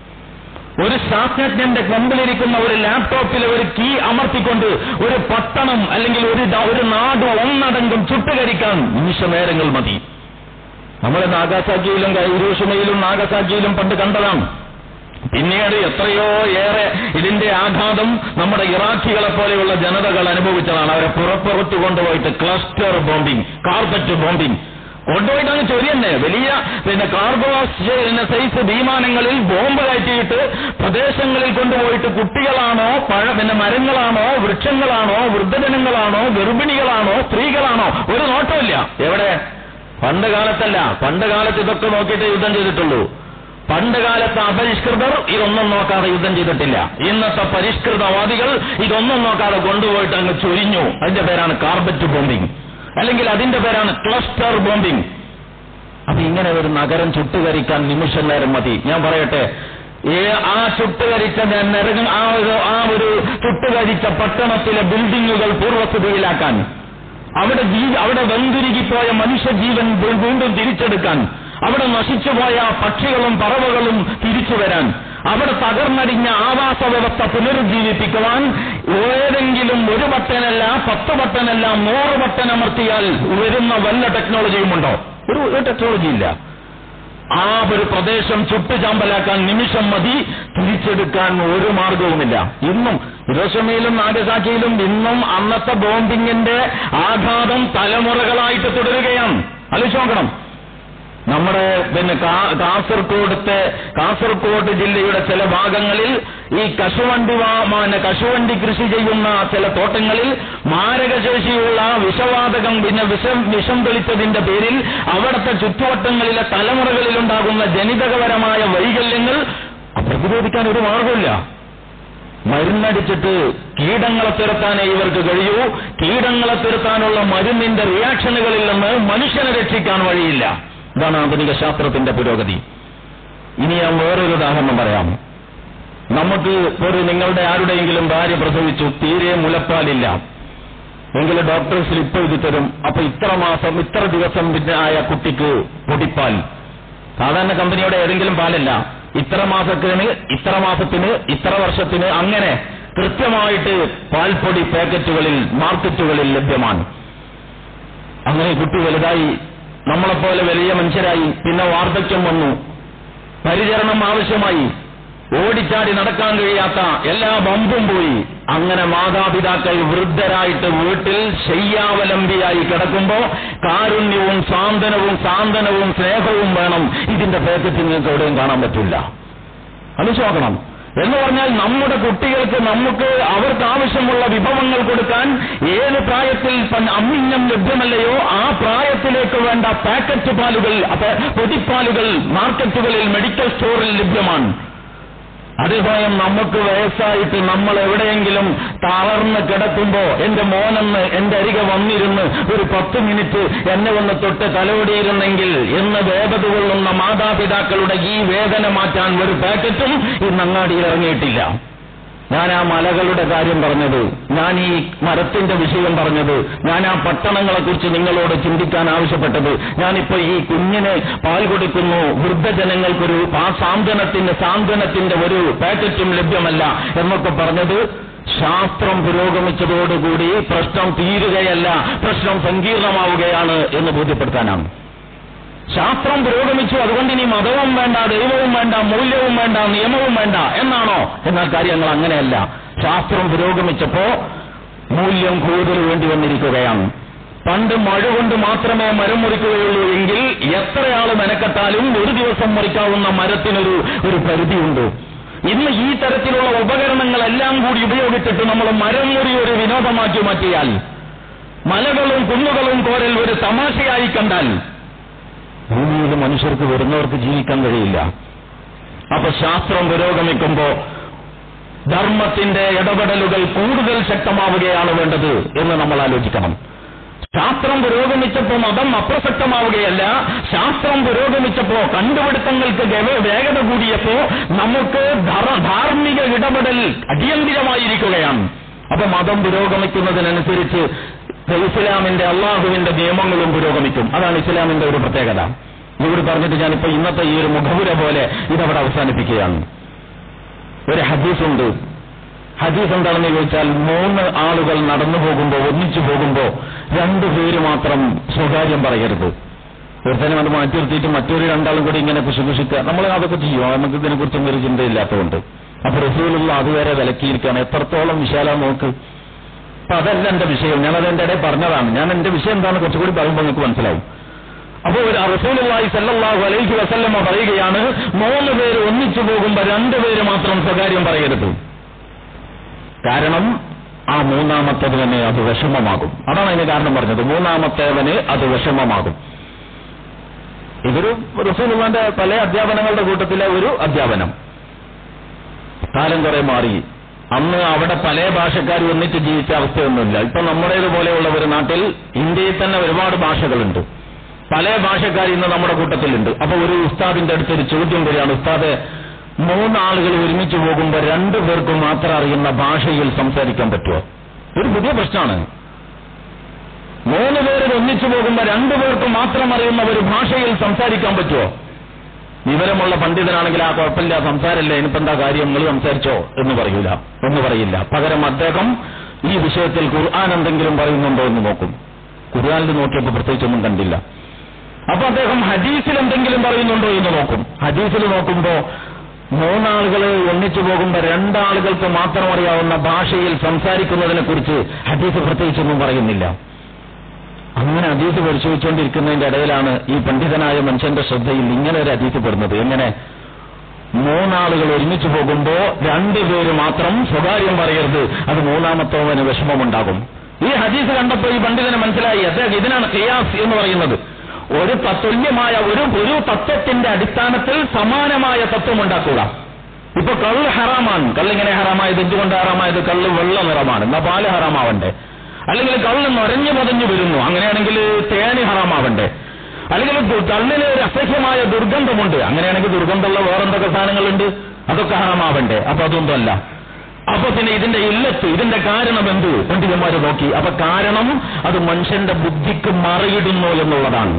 ഒരു ശാസ്ത്രജ്ഞന്റെ മുമ്പിലിരിക്കുന്ന ഒരു ലാപ്ടോപ്പിലെ ഒരു കീ അമർത്തിക്കൊണ്ട് ഒരു പട്ടണം അല്ലെങ്കിൽ ഒരു ദ- ഒരു നാട് ഒന്നടങ്കം ചുട്ടുകരിക്കാൻ നിമിഷനേരങ്ങൾ മതി നമ്മൾ നാഗാസാക്കിയിലും ഹിരോഷിമയിലും നാഗസാക്കിയിലും പണ്ട് കണ്ടതാണ് പിന്നീട് എത്രയോ ഏറെ ഇതിന്റെ ആഘാതം നമ്മുടെ ഇറാഖികളെ പോലെയുള്ള ജനതകൾ അനുഭവിച്ചതാണ് അവരെ പുറപ്പുറത്ത് കൊണ്ടുപോയിട്ട് ക്ലസ്റ്റർ ബോംബിംഗ് കാർപ്പറ്റ് ബോംബിംഗ് കൊണ്ടുപോയിട്ട് അങ്ങ് ചൊരി തന്നെ വലിയ പിന്നെ കാർഗോ പിന്നെ സൈസ് വിമാനങ്ങളിൽ ബോംബ് കയറ്റിയിട്ട് പ്രദേശങ്ങളിൽ കൊണ്ടുപോയിട്ട് കുട്ടികളാണോ പഴ പിന്നെ മരങ്ങളാണോ വൃക്ഷങ്ങളാണോ വൃദ്ധജനങ്ങളാണോ ഗർഭിണികളാണോ സ്ത്രീകളാണോ ഒരു നോട്ടമില്ല എവിടെ പണ്ട് കാലത്തല്ല പണ്ട് കാലത്ത് ഇതൊക്കെ നോക്കിയിട്ട് യുദ്ധം ചെയ്തിട്ടുള്ളൂ പണ്ട് കാലത്ത് അപരിഷ്കൃതർ ഇതൊന്നും നോക്കാതെ യുദ്ധം ചെയ്തിട്ടില്ല ഇന്നത്തെ പരിഷ്കൃതവാദികൾ ഇതൊന്നും നോക്കാതെ കൊണ്ടുപോയിട്ട് അങ്ങ് ചൊരിഞ്ഞു അതിന്റെ പേരാണ് കാർബറ്റ് ബോംബിംഗ് അല്ലെങ്കിൽ അതിന്റെ പേരാണ് ക്ലസ്റ്റർ ബോംബിംഗ് അപ്പൊ ഇങ്ങനെ ഒരു നഗരം ചുട്ടുകരിക്കാൻ നിമിഷം നേരം മതി ഞാൻ പറയട്ടെ ഏ- ആ ചുട്ടുകരിച്ച നരകം ആ ഒരു ആ ഒരു ചുട്ടുകരിച്ച പട്ടണത്തിലെ ബിൽഡിങ്ങുകൾ പൂർവ്വസ്ഥിതിയിലാക്കാൻ അവിടെ ജീ അവിടെ വെന്തുരുകിപ്പോയ മനുഷ്യജീവൻ വീ- വീണ്ടും തിരിച്ചെടുക്കാൻ അവിടെ നശിച്ചുപോയ പക്ഷികളും പറവകളും തിരിച്ചു വരാൻ അവിടെ തകർന്നടിഞ്ഞ ആവാസ വ്യവസ്ഥ പുനരുജ്ജീവിപ്പിക്കുവാൻ ഏതെങ്കിലും ഒരു ബട്ടനല്ല പത്ത് ബട്ടനല്ല നൂറ് ബട്ടൻ അമർത്തിയാൽ വരുന്ന വല്ല ടെക്നോളജിയുമുണ്ടോ ഒരു ഒരു ടെക്നോളജി ഇല്ല ആ ഒരു പ്രദേശം ചുട്ടുചാമ്പലാക്കാൻ നിമിഷം മതി തിരിച്ചെടുക്കാൻ ഒരു മാർഗവുമില്ല ഇന്നും ഹിരോഷമയിലും നാഗസാക്കിയിലും ഇന്നും അന്നത്തെ ബോംബിങ്ങിന്റെ ആഘാതം തലമുറകളായിട്ട് തുടരുകയാണ് ആലോചിച്ച് നോക്കണം നമ്മുടെ പിന്നെ കാ- കാസർഗോഡത്തെ കാസർഗോഡ് ജില്ലയുടെ ചില ഭാഗങ്ങളിൽ ഈ കശുവണ്ടി വാ- മാന കശുവണ്ടി കൃഷി ചെയ്യുന്ന ചില തോട്ടങ്ങളിൽ മാരകശേഷിയുള്ള വിഷവാതകം പിന്നെ വിഷം വിഷം തെളിച്ചതിന്റെ പേരിൽ അവിടുത്തെ ചുറ്റുവട്ടങ്ങളിലെ തലമുറകളിലുണ്ടാകുന്ന ജനിതകപരമായ വൈകല്യങ്ങൾ പ്രതിരോധിക്കാൻ ഒരു മാർഗമില്ല മരുന്നടിച്ചിട്ട് കീടങ്ങളെ തുരത്താനേ ഇവർക്ക് കഴിയൂ കീടങ്ങളെ തുരത്താനുള്ള മരുന്നിന്റെ റിയാക്ഷനുകളിൽ നിന്ന് മനുഷ്യനെ രക്ഷിക്കാൻ വഴിയില്ല ഇതാണ് ആധുനിക ശാസ്ത്രത്തിന്റെ പുരോഗതി ഇനി ഞാൻ വേറൊരു ഉദാഹരണം പറയാം നമുക്ക് ഒരു നിങ്ങളുടെ ആരുടെയെങ്കിലും ഭാര്യ പ്രസവിച്ചു തീരെ മുലപ്പാലില്ല എങ്കിൽ ഡോക്ടർ സ്ലിപ്പ് എഴുതി തരും അപ്പൊ ഇത്ര മാസം ഇത്ര ദിവസം പിന്നെ ആയ കുട്ടിക്ക് പൊടിപ്പാൽ സാധാരണ കമ്പനിയുടെ ഏതെങ്കിലും പാലല്ല ഇത്ര മാസത്തിന് ഇത്ര മാസത്തിന് ഇത്ര വർഷത്തിന് അങ്ങനെ കൃത്യമായിട്ട് പാൽപ്പൊടി പാക്കറ്റുകളിൽ മാർക്കറ്റുകളിൽ ലഭ്യമാണ് അങ്ങനെ കുട്ടി വലുതായി നമ്മളെപ്പോലെ വലിയ മനുഷ്യരായി പിന്നെ വാർദ്ധക്യം വന്നു പരിചരണം ആവശ്യമായി ഓടിച്ചാടി നടക്കാൻ കഴിയാത്ത എല്ലാ ബമ്പും പോയി അങ്ങനെ മാതാപിതാക്കൾ വൃദ്ധരായിട്ട് വീട്ടിൽ ശയ്യാവലംബിയായി കിടക്കുമ്പോ കാരുണ്യവും സാന്ത്വനവും സാന്ത്വനവും സ്നേഹവും വേണം ഇതിന്റെ പാക്കറ്റ് നിങ്ങൾക്ക് എവിടെയും കാണാൻ പറ്റില്ല ആലോചിച്ച് നോക്കണം എന്ന് പറഞ്ഞാൽ നമ്മുടെ കുട്ടികൾക്ക് നമുക്ക് അവർക്ക് ആവശ്യമുള്ള വിഭവങ്ങൾ കൊടുക്കാൻ ഏത് പ്രായത്തിൽ പൻ- അമ്മിഞ്ഞം ലഭ്യമല്ലയോ ആ പ്രായത്തിലേക്ക് വേണ്ട പാക്കറ്റ് പാലുകൾ അപ്പൊ പൊടിപ്പാലുകൾ മാർക്കറ്റുകളിൽ മെഡിക്കൽ സ്റ്റോറിൽ ലഭ്യമാണ് അതേസമയം നമുക്ക് വയസ്സായിട്ട് നമ്മൾ എവിടെയെങ്കിലും തളർന്ന് കിടക്കുമ്പോ എന്റെ മോനെന്ന് എന്റെ അരികെ വന്നിരുന്ന് ഒരു പത്ത് മിനിറ്റ് എന്നെ ഒന്ന് തൊട്ട് തലോടിയിരുന്നെങ്കിൽ എന്ന് വേദത കൊള്ളുന്ന മാതാപിതാക്കളുടെ ഈ വേദന മാറ്റാൻ ഒരു പാക്കറ്റും ഇന്ന് അങ്ങാടിയിൽ ഇറങ്ങിയിട്ടില്ല ഞാൻ ആ മലകളുടെ കാര്യം പറഞ്ഞത് ഞാൻ ഈ മരത്തിന്റെ വിഷയം പറഞ്ഞത് ഞാൻ ആ പട്ടണങ്ങളെ കുറിച്ച് നിങ്ങളോട് ചിന്തിക്കാൻ ആവശ്യപ്പെട്ടത് ഞാനിപ്പോ ഈ കുഞ്ഞിന് പാൽ കൊടുക്കുന്നു വൃദ്ധജനങ്ങൾക്കൊരു ആ സാന്ത്വനത്തിന്റെ സാന്ത്വനത്തിന്റെ ഒരു പാക്കറ്റും ലഭ്യമല്ല എന്നൊക്കെ പറഞ്ഞത് ശാസ്ത്രം പുരോഗമിച്ചതോടുകൂടി പ്രശ്നം തീരുകയല്ല പ്രശ്നം സങ്കീർണമാവുകയാണ് എന്ന് ബോധ്യപ്പെടുത്താനാണ് ശാസ്ത്രം പുരോഗമിച്ചു അതുകൊണ്ട് ഇനി മതവും വേണ്ട ദൈവവും വേണ്ട മൂല്യവും വേണ്ട നിയമവും വേണ്ട എന്നാണോ എന്നാൽ കാര്യങ്ങൾ അങ്ങനെയല്ല ശാസ്ത്രം പുരോഗമിച്ചപ്പോ മൂല്യം കൂടുതൽ വേണ്ടി വന്നിരിക്കുകയാണ് പണ്ട് മഴ കൊണ്ട് മാത്രമേ മരം മുറിക്കുകയുള്ളൂ എങ്കിൽ എത്രയാൾ മെനക്കെട്ടാലും ഒരു ദിവസം മുറിക്കാവുന്ന മരത്തിനൊരു ഒരു പരിധിയുണ്ട് ഇന്ന് ഈ തരത്തിലുള്ള ഉപകരണങ്ങളെല്ലാം കൂടി ഉപയോഗിച്ചിട്ട് നമ്മൾ മരം മുറി ഒരു വിനോദമാക്കി മാറ്റിയാൽ മലകളും കുന്നുകളും കോരൽ ഒരു തമാശയായി കണ്ടാൽ ഭൂമിയിൽ മനുഷ്യർക്ക് വരുന്നവർക്ക് ജീവിക്കാൻ കഴിയില്ല അപ്പൊ ശാസ്ത്രം പുരോഗമിക്കുമ്പോ ധർമ്മത്തിന്റെ ഇടപെടലുകൾ കൂടുതൽ ശക്തമാവുകയാണ് വേണ്ടത് എന്ന് നമ്മൾ ആലോചിക്കണം ശാസ്ത്രം പുരോഗമിച്ചപ്പോ മതം അപ്രസക്തമാവുകയല്ല ശാസ്ത്രം പുരോഗമിച്ചപ്പോ കണ്ടുപിടുത്തങ്ങൾക്ക് ഗവ- വേഗത കൂടിയപ്പോ നമുക്ക് ധർ- ധാർമ്മിക ഇടപെടൽ അടിയന്തിരമായിരിക്കുകയാണ് അപ്പൊ മതം പുരോഗമിക്കുന്നതിനനുസരിച്ച് ഇസ്ലാമിന്റെ അള്ളാഹുവിന്റെ നിയമങ്ങളും പുരോഗമിക്കും അതാണ് ഇസ്ലാമിന്റെ ഒരു പ്രത്യേകത ഇവിടെ പറഞ്ഞിട്ട് ഞാനിപ്പോ ഇന്നത്തെ ഈ ഒരു മുഖപുര പോലെ ഇതവിടെ അവസാനിപ്പിക്കുകയാണ് ഒരു ഹദീസുണ്ട് ഹദീസ് എന്താണെന്ന് ചോദിച്ചാൽ മൂന്ന് ആളുകൾ നടന്നു പോകുമ്പോ ഒന്നിച്ചു പോകുമ്പോ രണ്ടു പേര് മാത്രം സ്വകാര്യം പറയരുത് ഒരുത്തനെ അത് മാറ്റി നിർത്തിയിട്ട് മറ്റൊരു രണ്ടാളും കൂടി ഇങ്ങനെ കുശുകുശിക്കുക നമ്മൾ അതൊക്കെ ചെയ്യും നമുക്ക് ഇതിനെക്കുറിച്ചൊന്നും ഒരു ചിന്തയില്ലാത്തതുകൊണ്ട് അപ്പൊ റസൂലുള്ള അതുവരെ വിലക്കിയിരിക്കുകയാണ് എത്രത്തോളം വിശാലം നോക്ക് അപ്പൊ അതല്ല എന്റെ വിഷയം ഞാനത് എന്റെ ഇടയിൽ പറഞ്ഞതാണ് ഞാൻ എന്റെ വിഷയം എന്താണെന്ന് കുറച്ചുകൂടി പറയുമ്പോൾ നിങ്ങൾക്ക് മനസ്സിലാവും അപ്പോൾ ഒരു റസൂലുള്ളാഹി സല്ലല്ലാഹു അലൈഹി വസല്ലമ പറയുകയാണ് മൂന്ന് പേര് ഒന്നിച്ചു പോകുമ്പോ രണ്ടുപേര് മാത്രം സ്വകാര്യം പറയരുത് കാരണം ആ മൂന്നാമത്തവന് അത് വിഷമമാകും അതാണ് അതിന് കാരണം പറഞ്ഞത് മൂന്നാമത്തേവന് അത് വിഷമമാകും ഇതൊരു റസൂലുള്ളാന്റെ പല അധ്യാപനങ്ങളുടെ കൂട്ടത്തിലെ ഒരു അധ്യാപനം കാലം കുറെ മാറി അന്ന് അവിടെ പല ഭാഷക്കാർ ഒന്നിച്ച് ജീവിച്ച അവസ്ഥയൊന്നുമില്ല ഇപ്പൊ നമ്മുടേതുപോലെയുള്ള ഒരു നാട്ടിൽ ഇന്ത്യയിൽ തന്നെ ഒരുപാട് ഭാഷകളുണ്ട് പല ഭാഷക്കാർ ഇന്ന് നമ്മുടെ കൂട്ടത്തിലുണ്ട് അപ്പൊ ഒരു ഉസ്താദിന്റെ അടുത്ത് ഒരു ചോദ്യം വരികയാണ് ഉസ്താദ് മൂന്നാളുകൾ ഒരുമിച്ച് പോകുമ്പോൾ രണ്ടു പേർക്കും മാത്രം അറിയുന്ന ഭാഷയിൽ സംസാരിക്കാൻ പറ്റുമോ ഒരു പുതിയ പ്രശ്നമാണ് മൂന്ന് പേര് ഒന്നിച്ചു പോകുമ്പോൾ രണ്ടു പേർക്ക് മാത്രം അറിയുന്ന ഒരു ഭാഷയിൽ സംസാരിക്കാൻ പറ്റുമോ വിവരമുള്ള പണ്ഡിതനാണെങ്കിൽ ആ കുഴപ്പമില്ല സംസാരമില്ല ഇനിയിപ്പോ എന്താ കാര്യം നിങ്ങൾ സംസാരിച്ചോ എന്ന് പറയൂല എന്ന് പറയില്ല പകരം അദ്ദേഹം ഈ വിഷയത്തിൽ ഖുർആൻ എന്തെങ്കിലും പറയുന്നുണ്ടോ എന്ന് നോക്കും ഖുർആനിൽ നോക്കിയപ്പോൾ പ്രത്യേകിച്ചൊന്നും കണ്ടില്ല അപ്പൊ അദ്ദേഹം ഹദീസിൽ എന്തെങ്കിലും പറയുന്നുണ്ടോ എന്ന് നോക്കും ഹദീസിൽ നോക്കുമ്പോ മൂന്നാളുകൾ ഒന്നിച്ചു പോകുമ്പോ രണ്ടാളുകൾക്ക് മാത്രം അറിയാവുന്ന ഭാഷയിൽ സംസാരിക്കുന്നതിനെ കുറിച്ച് ഹദീസ് പ്രത്യേകിച്ചൊന്നും പറയുന്നില്ല അങ്ങനെ ഹദീസ് പരിശോധിച്ചുകൊണ്ടിരിക്കുന്നതിന്റെ ഇടയിലാണ് ഈ പണ്ഡിതനായ മനുഷ്യന്റെ ശ്രദ്ധയിൽ ഇങ്ങനെ ഒരു ഹദീസ് പെടുന്നത് എങ്ങനെ മൂന്നാളുകൾ ഒരുമിച്ച് പോകുമ്പോ രണ്ടുപേര് മാത്രം സ്വകാര്യം പറയരുത് അത് മൂന്നാമത്തവന് വിഷമമുണ്ടാകും ഈ ഹദീസ് കണ്ടപ്പോൾ ഈ പണ്ഡിതന് മനസ്സിലായി അദ്ദേഹം ഇതിനാണ് ഖിയാസ് എന്ന് പറയുന്നത് ഒരു തത്തുല്യമായ ഒരു ഒരു തത്വത്തിന്റെ അടിസ്ഥാനത്തിൽ സമാനമായ തത്വം ഉണ്ടാക്കുക ഇപ്പൊ കള്ള് ഹറാമാണ് കള്ളിങ്ങനെ ഹറാമായത് എന്തുകൊണ്ട് ഹറാമായത് കള്ള് വെള്ള നിറമാണ് എന്നാ പാല് ഹറാമാവണ്ടേ അല്ലെങ്കിൽ കള്ള് നൊരഞ്ഞു പതഞ്ഞു വരുന്നു അങ്ങനെയാണെങ്കിൽ തേന് ഹറാമാവണ്ടേ അല്ലെങ്കിൽ ദു- കള്ളിന് ഒരു അസഹ്യമായ ദുർഗന്ധമുണ്ട് അങ്ങനെയാണെങ്കിൽ ദുർഗന്ധമുള്ള വേറെന്തൊക്കെ സാധനങ്ങളുണ്ട് അതൊക്കെ ഹറാമാവണ്ടേ അപ്പൊ അതൊന്നും അല്ല അപ്പൊ പിന്നെ ഇതിന്റെ ഇല്ലത്ത് ഇതിന്റെ കാരണം എന്ത് പണ്ഡിതന്മാര് നോക്കി അപ്പൊ കാരണം അത് മനുഷ്യന്റെ ബുദ്ധിക്ക് മറയിടുന്നു എന്നുള്ളതാണ്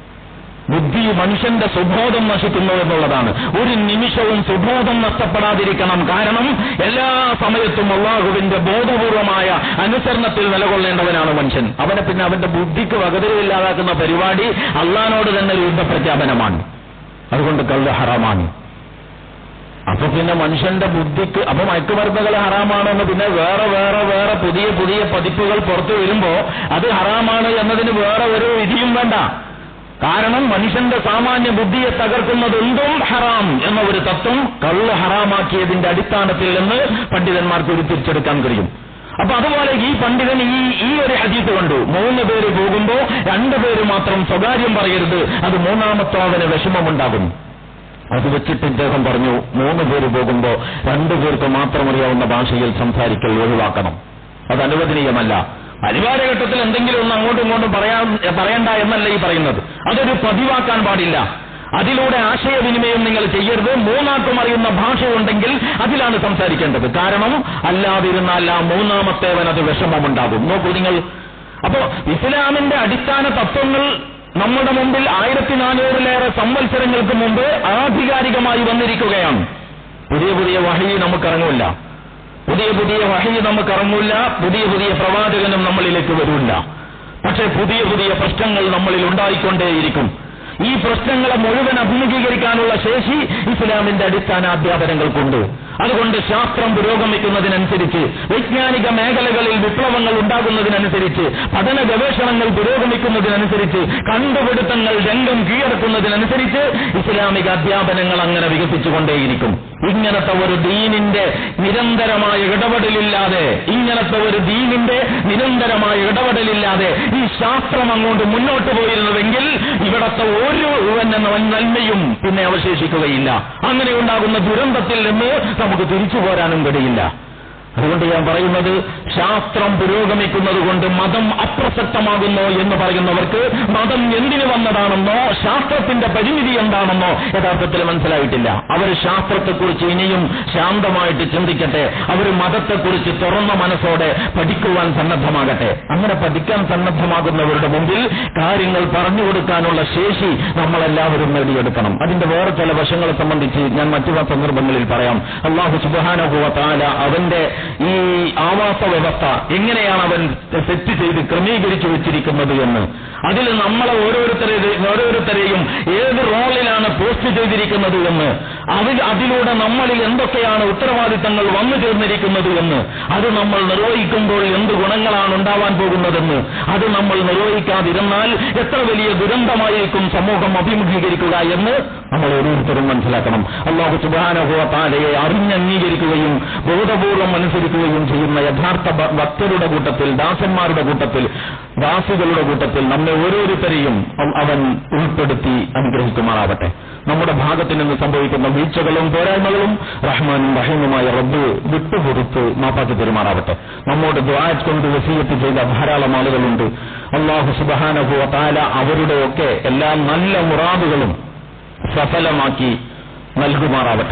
ബുദ്ധി മനുഷ്യന്റെ സുബോധം നശിക്കുന്നു എന്നുള്ളതാണ് ഒരു നിമിഷവും സുബോധം നഷ്ടപ്പെടാതിരിക്കണം കാരണം എല്ലാ സമയത്തും അള്ളാഹുവിന്റെ ബോധപൂർവമായ അനുസരണത്തിൽ നിലകൊള്ളേണ്ടവനാണ് മനുഷ്യൻ അവനെ പിന്നെ അവന്റെ ബുദ്ധിക്ക് വകതിരിവില്ലാതാക്കുന്ന പരിപാടി അള്ളഹാനോട് തന്നെ ഒരു യുദ്ധപ്രഖ്യാപനമാണ് അതുകൊണ്ട് കള്ള് ഹറാമാണ് അപ്പൊ പിന്നെ മനുഷ്യന്റെ ബുദ്ധിക്ക് അപ്പൊ മയക്കുമരുന്നുകൾ ഹറാമാണെന്ന് പിന്നെ വേറെ വേറെ വേറെ പുതിയ പുതിയ പതിപ്പുകൾ പുറത്തു വരുമ്പോ അത് ഹറാമാണ് എന്നതിന് വേറെ ഒരു വിധിയും വേണ്ട കാരണം മനുഷ്യന്റെ സാമാന്യ ബുദ്ധിയെ തകർക്കുന്നത് എന്തും ഹറാം എന്ന ഒരു തത്വം കള്ള് ഹറാമാക്കിയതിന്റെ അടിസ്ഥാനത്തിൽ നിന്ന് പണ്ഡിതന്മാർക്ക് ഒരു തിരിച്ചെടുക്കാൻ കഴിയും അപ്പൊ അതുപോലെ ഈ പണ്ഡിതൻ ഈ ഈ ഒരു ഹദീസ് കണ്ടു മൂന്ന് പേര് പോകുമ്പോ രണ്ടുപേര് മാത്രം സ്വകാര്യം പറയരുത് അത് മൂന്നാമത്തോ അവന് വിഷമമുണ്ടാകും അത് വെച്ചിട്ട് ഇദ്ദേഹം പറഞ്ഞു മൂന്ന് പേര് പോകുമ്പോ രണ്ടു പേർക്ക് മാത്രം അറിയാവുന്ന ഭാഷയിൽ സംസാരിക്കൽ ഒഴിവാക്കണം അത് അനുവദനീയമല്ല അനിവാര്യ ഘട്ടത്തിൽ എന്തെങ്കിലും ഒന്ന് അങ്ങോട്ടും ഇങ്ങോട്ടും പറയാൻ പറയണ്ട എന്നല്ല ഈ പറയുന്നത് അതൊരു പതിവാക്കാൻ പാടില്ല അതിലൂടെ ആശയവിനിമയം നിങ്ങൾ ചെയ്യരുത് മൂന്നാർക്കും അറിയുന്ന ഭാഷയുണ്ടെങ്കിൽ അതിലാണ് സംസാരിക്കേണ്ടത് കാരണം അല്ലാതിരുന്നാൽ ആ മൂന്നാമത്തേവൻ അത് വിഷമമുണ്ടാകും നോക്കൂ നിങ്ങൾ അപ്പോ ഇസ്ലാമിന്റെ അടിസ്ഥാന തത്വങ്ങൾ നമ്മുടെ മുമ്പിൽ ആയിരത്തി നാനൂറിലേറെ സംവത്സരങ്ങൾക്ക് മുമ്പ് ആധികാരികമായി വന്നിരിക്കുകയാണ് പുതിയ പുതിയ വഹി നമുക്കിറങ്ങില്ല പുതിയ പുതിയ വഹി നമുക്കിറങ്ങില്ല പുതിയ പുതിയ പ്രവാചകനും നമ്മളിലേക്ക് വരില്ല പക്ഷേ പുതിയ പുതിയ പ്രശ്നങ്ങൾ നമ്മളിൽ ഉണ്ടായിക്കൊണ്ടേയിരിക്കും ഈ പ്രശ്നങ്ങളെ മുഴുവൻ അഭിമുഖീകരിക്കാനുള്ള ശേഷി ഇസ്ലാമിന്റെ അടിസ്ഥാന അധ്യാപനങ്ങൾക്കുണ്ട് അതുകൊണ്ട് ശാസ്ത്രം പുരോഗമിക്കുന്നതിനനുസരിച്ച് വൈജ്ഞാനിക മേഖലകളിൽ വിപ്ലവങ്ങൾ ഉണ്ടാകുന്നതിനനുസരിച്ച് പഠന ഗവേഷണങ്ങൾ പുരോഗമിക്കുന്നതിനനുസരിച്ച് കണ്ടുപിടുത്തങ്ങൾ രംഗം കീഴടക്കുന്നതിനനുസരിച്ച് ഇസ്ലാമിക അധ്യാപനങ്ങൾ അങ്ങനെ വികസിച്ചുകൊണ്ടേയിരിക്കും ഇങ്ങനത്തെ ഒരു ദീനിന്റെ നിരന്തരമായ ഇടപെടലില്ലാതെ ഇങ്ങനത്തെ ഒരു ദീനിന്റെ നിരന്തരമായ ഇടപെടലില്ലാതെ ഈ ശാസ്ത്രം അങ്ങോട്ട് മുന്നോട്ട് പോയിരുന്നുവെങ്കിൽ ഇവിടത്തെ ഒരു പിന്നെ നന്മയും പിന്നെ അവശേഷിക്കുകയില്ല അങ്ങനെ ഉണ്ടാകുന്ന ദുരന്തത്തിൽ നിന്ന് നമുക്ക് തിരിച്ചു പോരാനും കഴിയില്ല അതുകൊണ്ട് ഞാൻ പറയുന്നത് ശാസ്ത്രം പുരോഗമിക്കുന്നത് കൊണ്ട് മതം അപ്രസക്തമാകുന്നു എന്ന് പറയുന്നവർക്ക് മതം എന്തിനു വന്നതാണെന്നോ ശാസ്ത്രത്തിന്റെ പരിമിതി എന്താണെന്നോ യഥാർത്ഥത്തിൽ മനസ്സിലായിട്ടില്ല അവർ ശാസ്ത്രത്തെക്കുറിച്ച് ഇനിയും ശാന്തമായിട്ട് ചിന്തിക്കട്ടെ അവർ മതത്തെക്കുറിച്ച് തുറന്ന മനസ്സോടെ പഠിക്കുവാൻ സന്നദ്ധമാകട്ടെ അങ്ങനെ പഠിക്കാൻ സന്നദ്ധമാകുന്നവരുടെ മുമ്പിൽ കാര്യങ്ങൾ പറഞ്ഞു കൊടുക്കാനുള്ള ശേഷി നമ്മളെല്ലാവരും നേടിയെടുക്കണം അതിന്റെ വേറെ ചില വശങ്ങളെ സംബന്ധിച്ച് ഞാൻ മറ്റു സന്ദർഭങ്ങളിൽ പറയാം അള്ളാഹു സുബാനുഭവത്താല അവന്റെ ഈ ആവാസ വ്യവസ്ഥ എങ്ങനെയാണ് അവൻ സെറ്റ് ചെയ്ത് ക്രമീകരിച്ചു വെച്ചിരിക്കുന്നത് എന്ന് അതിൽ നമ്മളെ ഓരോരുത്തരെയും ഓരോരുത്തരെയും ഏത് റോളിലാണ് പോസ്റ്റ് ചെയ്തിരിക്കുന്നത് എന്ന് അതിൽ അതിലൂടെ നമ്മളിൽ എന്തൊക്കെയാണ് ഉത്തരവാദിത്തങ്ങൾ വന്നു ചേർന്നിരിക്കുന്നത് എന്ന് അത് നമ്മൾ നിർവഹിക്കുമ്പോൾ എന്ത് ഗുണങ്ങളാണ് ഉണ്ടാവാൻ പോകുന്നതെന്ന് അത് നമ്മൾ നിർവഹിക്കാതിരുന്നാൽ എത്ര വലിയ ദുരന്തമായിരിക്കും സമൂഹം അഭിമുഖീകരിക്കുക എന്ന് നമ്മൾ ഓരോരുത്തരും മനസ്സിലാക്കണം അള്ളാഹു സുബാനഹുവ താരയെ അറിഞ്ഞംഗീകരിക്കുകയും ബോധപൂർവം അനുസരിക്കുകയും ചെയ്യുന്ന യഥാർത്ഥ ഭ- ഭക്തരുടെ കൂട്ടത്തിൽ ദാസന്മാരുടെ കൂട്ടത്തിൽ ദാസികളുടെ കൂട്ടത്തിൽ നമ്മെ ഓരോരുത്തരെയും അവ- അവൻ ഉൾപ്പെടുത്തി അനുഗ്രഹിക്കുമാറാവട്ടെ നമ്മുടെ ഭാഗത്ത് നിന്ന് സംഭവിക്കുന്ന വീഴ്ചകളും പോരായ്മകളും റഹ്മാനും റഹീമുമായ റബ്ബ് വിട്ടുപുറത്ത് മാപ്പാക്കി പെരുമാറാവട്ടെ നമ്മോട് ദ്വാജ് കൊണ്ട് വസീയത്ത് ചെയ്ത ധാരാളം ആളുകളുണ്ട് അള്ളാഹു സുബഹാനഹുവ താല അവരുടെയൊക്കെ എല്ലാ നല്ല മുറാദുകളും സഫലമാക്കി നൽകുമാറാവട്ടെ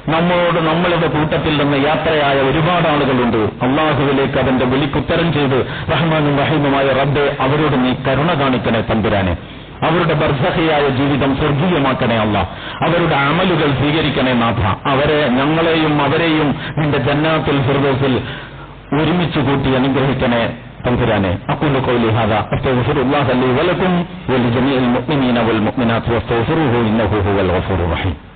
നമ്മോട് നമ്മളുടെ കൂട്ടത്തിൽ നിന്ന് യാത്രയായ ഒരുപാട് ആളുകളുണ്ട് അള്ളാഹുവിലേക്ക് അവന്റെ വിളിക്കുത്തരം ചെയ്ത് റഹ്മാനും റഹീമുമായ റബ്ബെ അവരോട് നീ കരുണ കാണിക്കണേ തമ്പുരാനെ അവരുടെ ബർസഹയായ ജീവിതം സ്വർഗീയമാക്കണേ അല്ല അവരുടെ അമലുകൾ സ്വീകരിക്കണേ നാഥ അവരെ ഞങ്ങളെയും അവരെയും നിന്റെ ജന്നാത്തുൽ ഫിർദോസിൽ ഒരുമിച്ച് കൂട്ടി അനുഗ്രഹിക്കണേ തമ്പുരാനെ അക്കുലു ഖൗലി ഹാദാ അസ്തഗ്ഫിറുല്ലാഹ ലി വലക്കും വലിജമീഇൽ മുഅ്മിനീന വൽ മുഅ്മിനാത്ത് വസ്തഗ്ഫിറുഹു ഇന്നഹു ഹുവൽ ഗഫൂറുർ റഹീം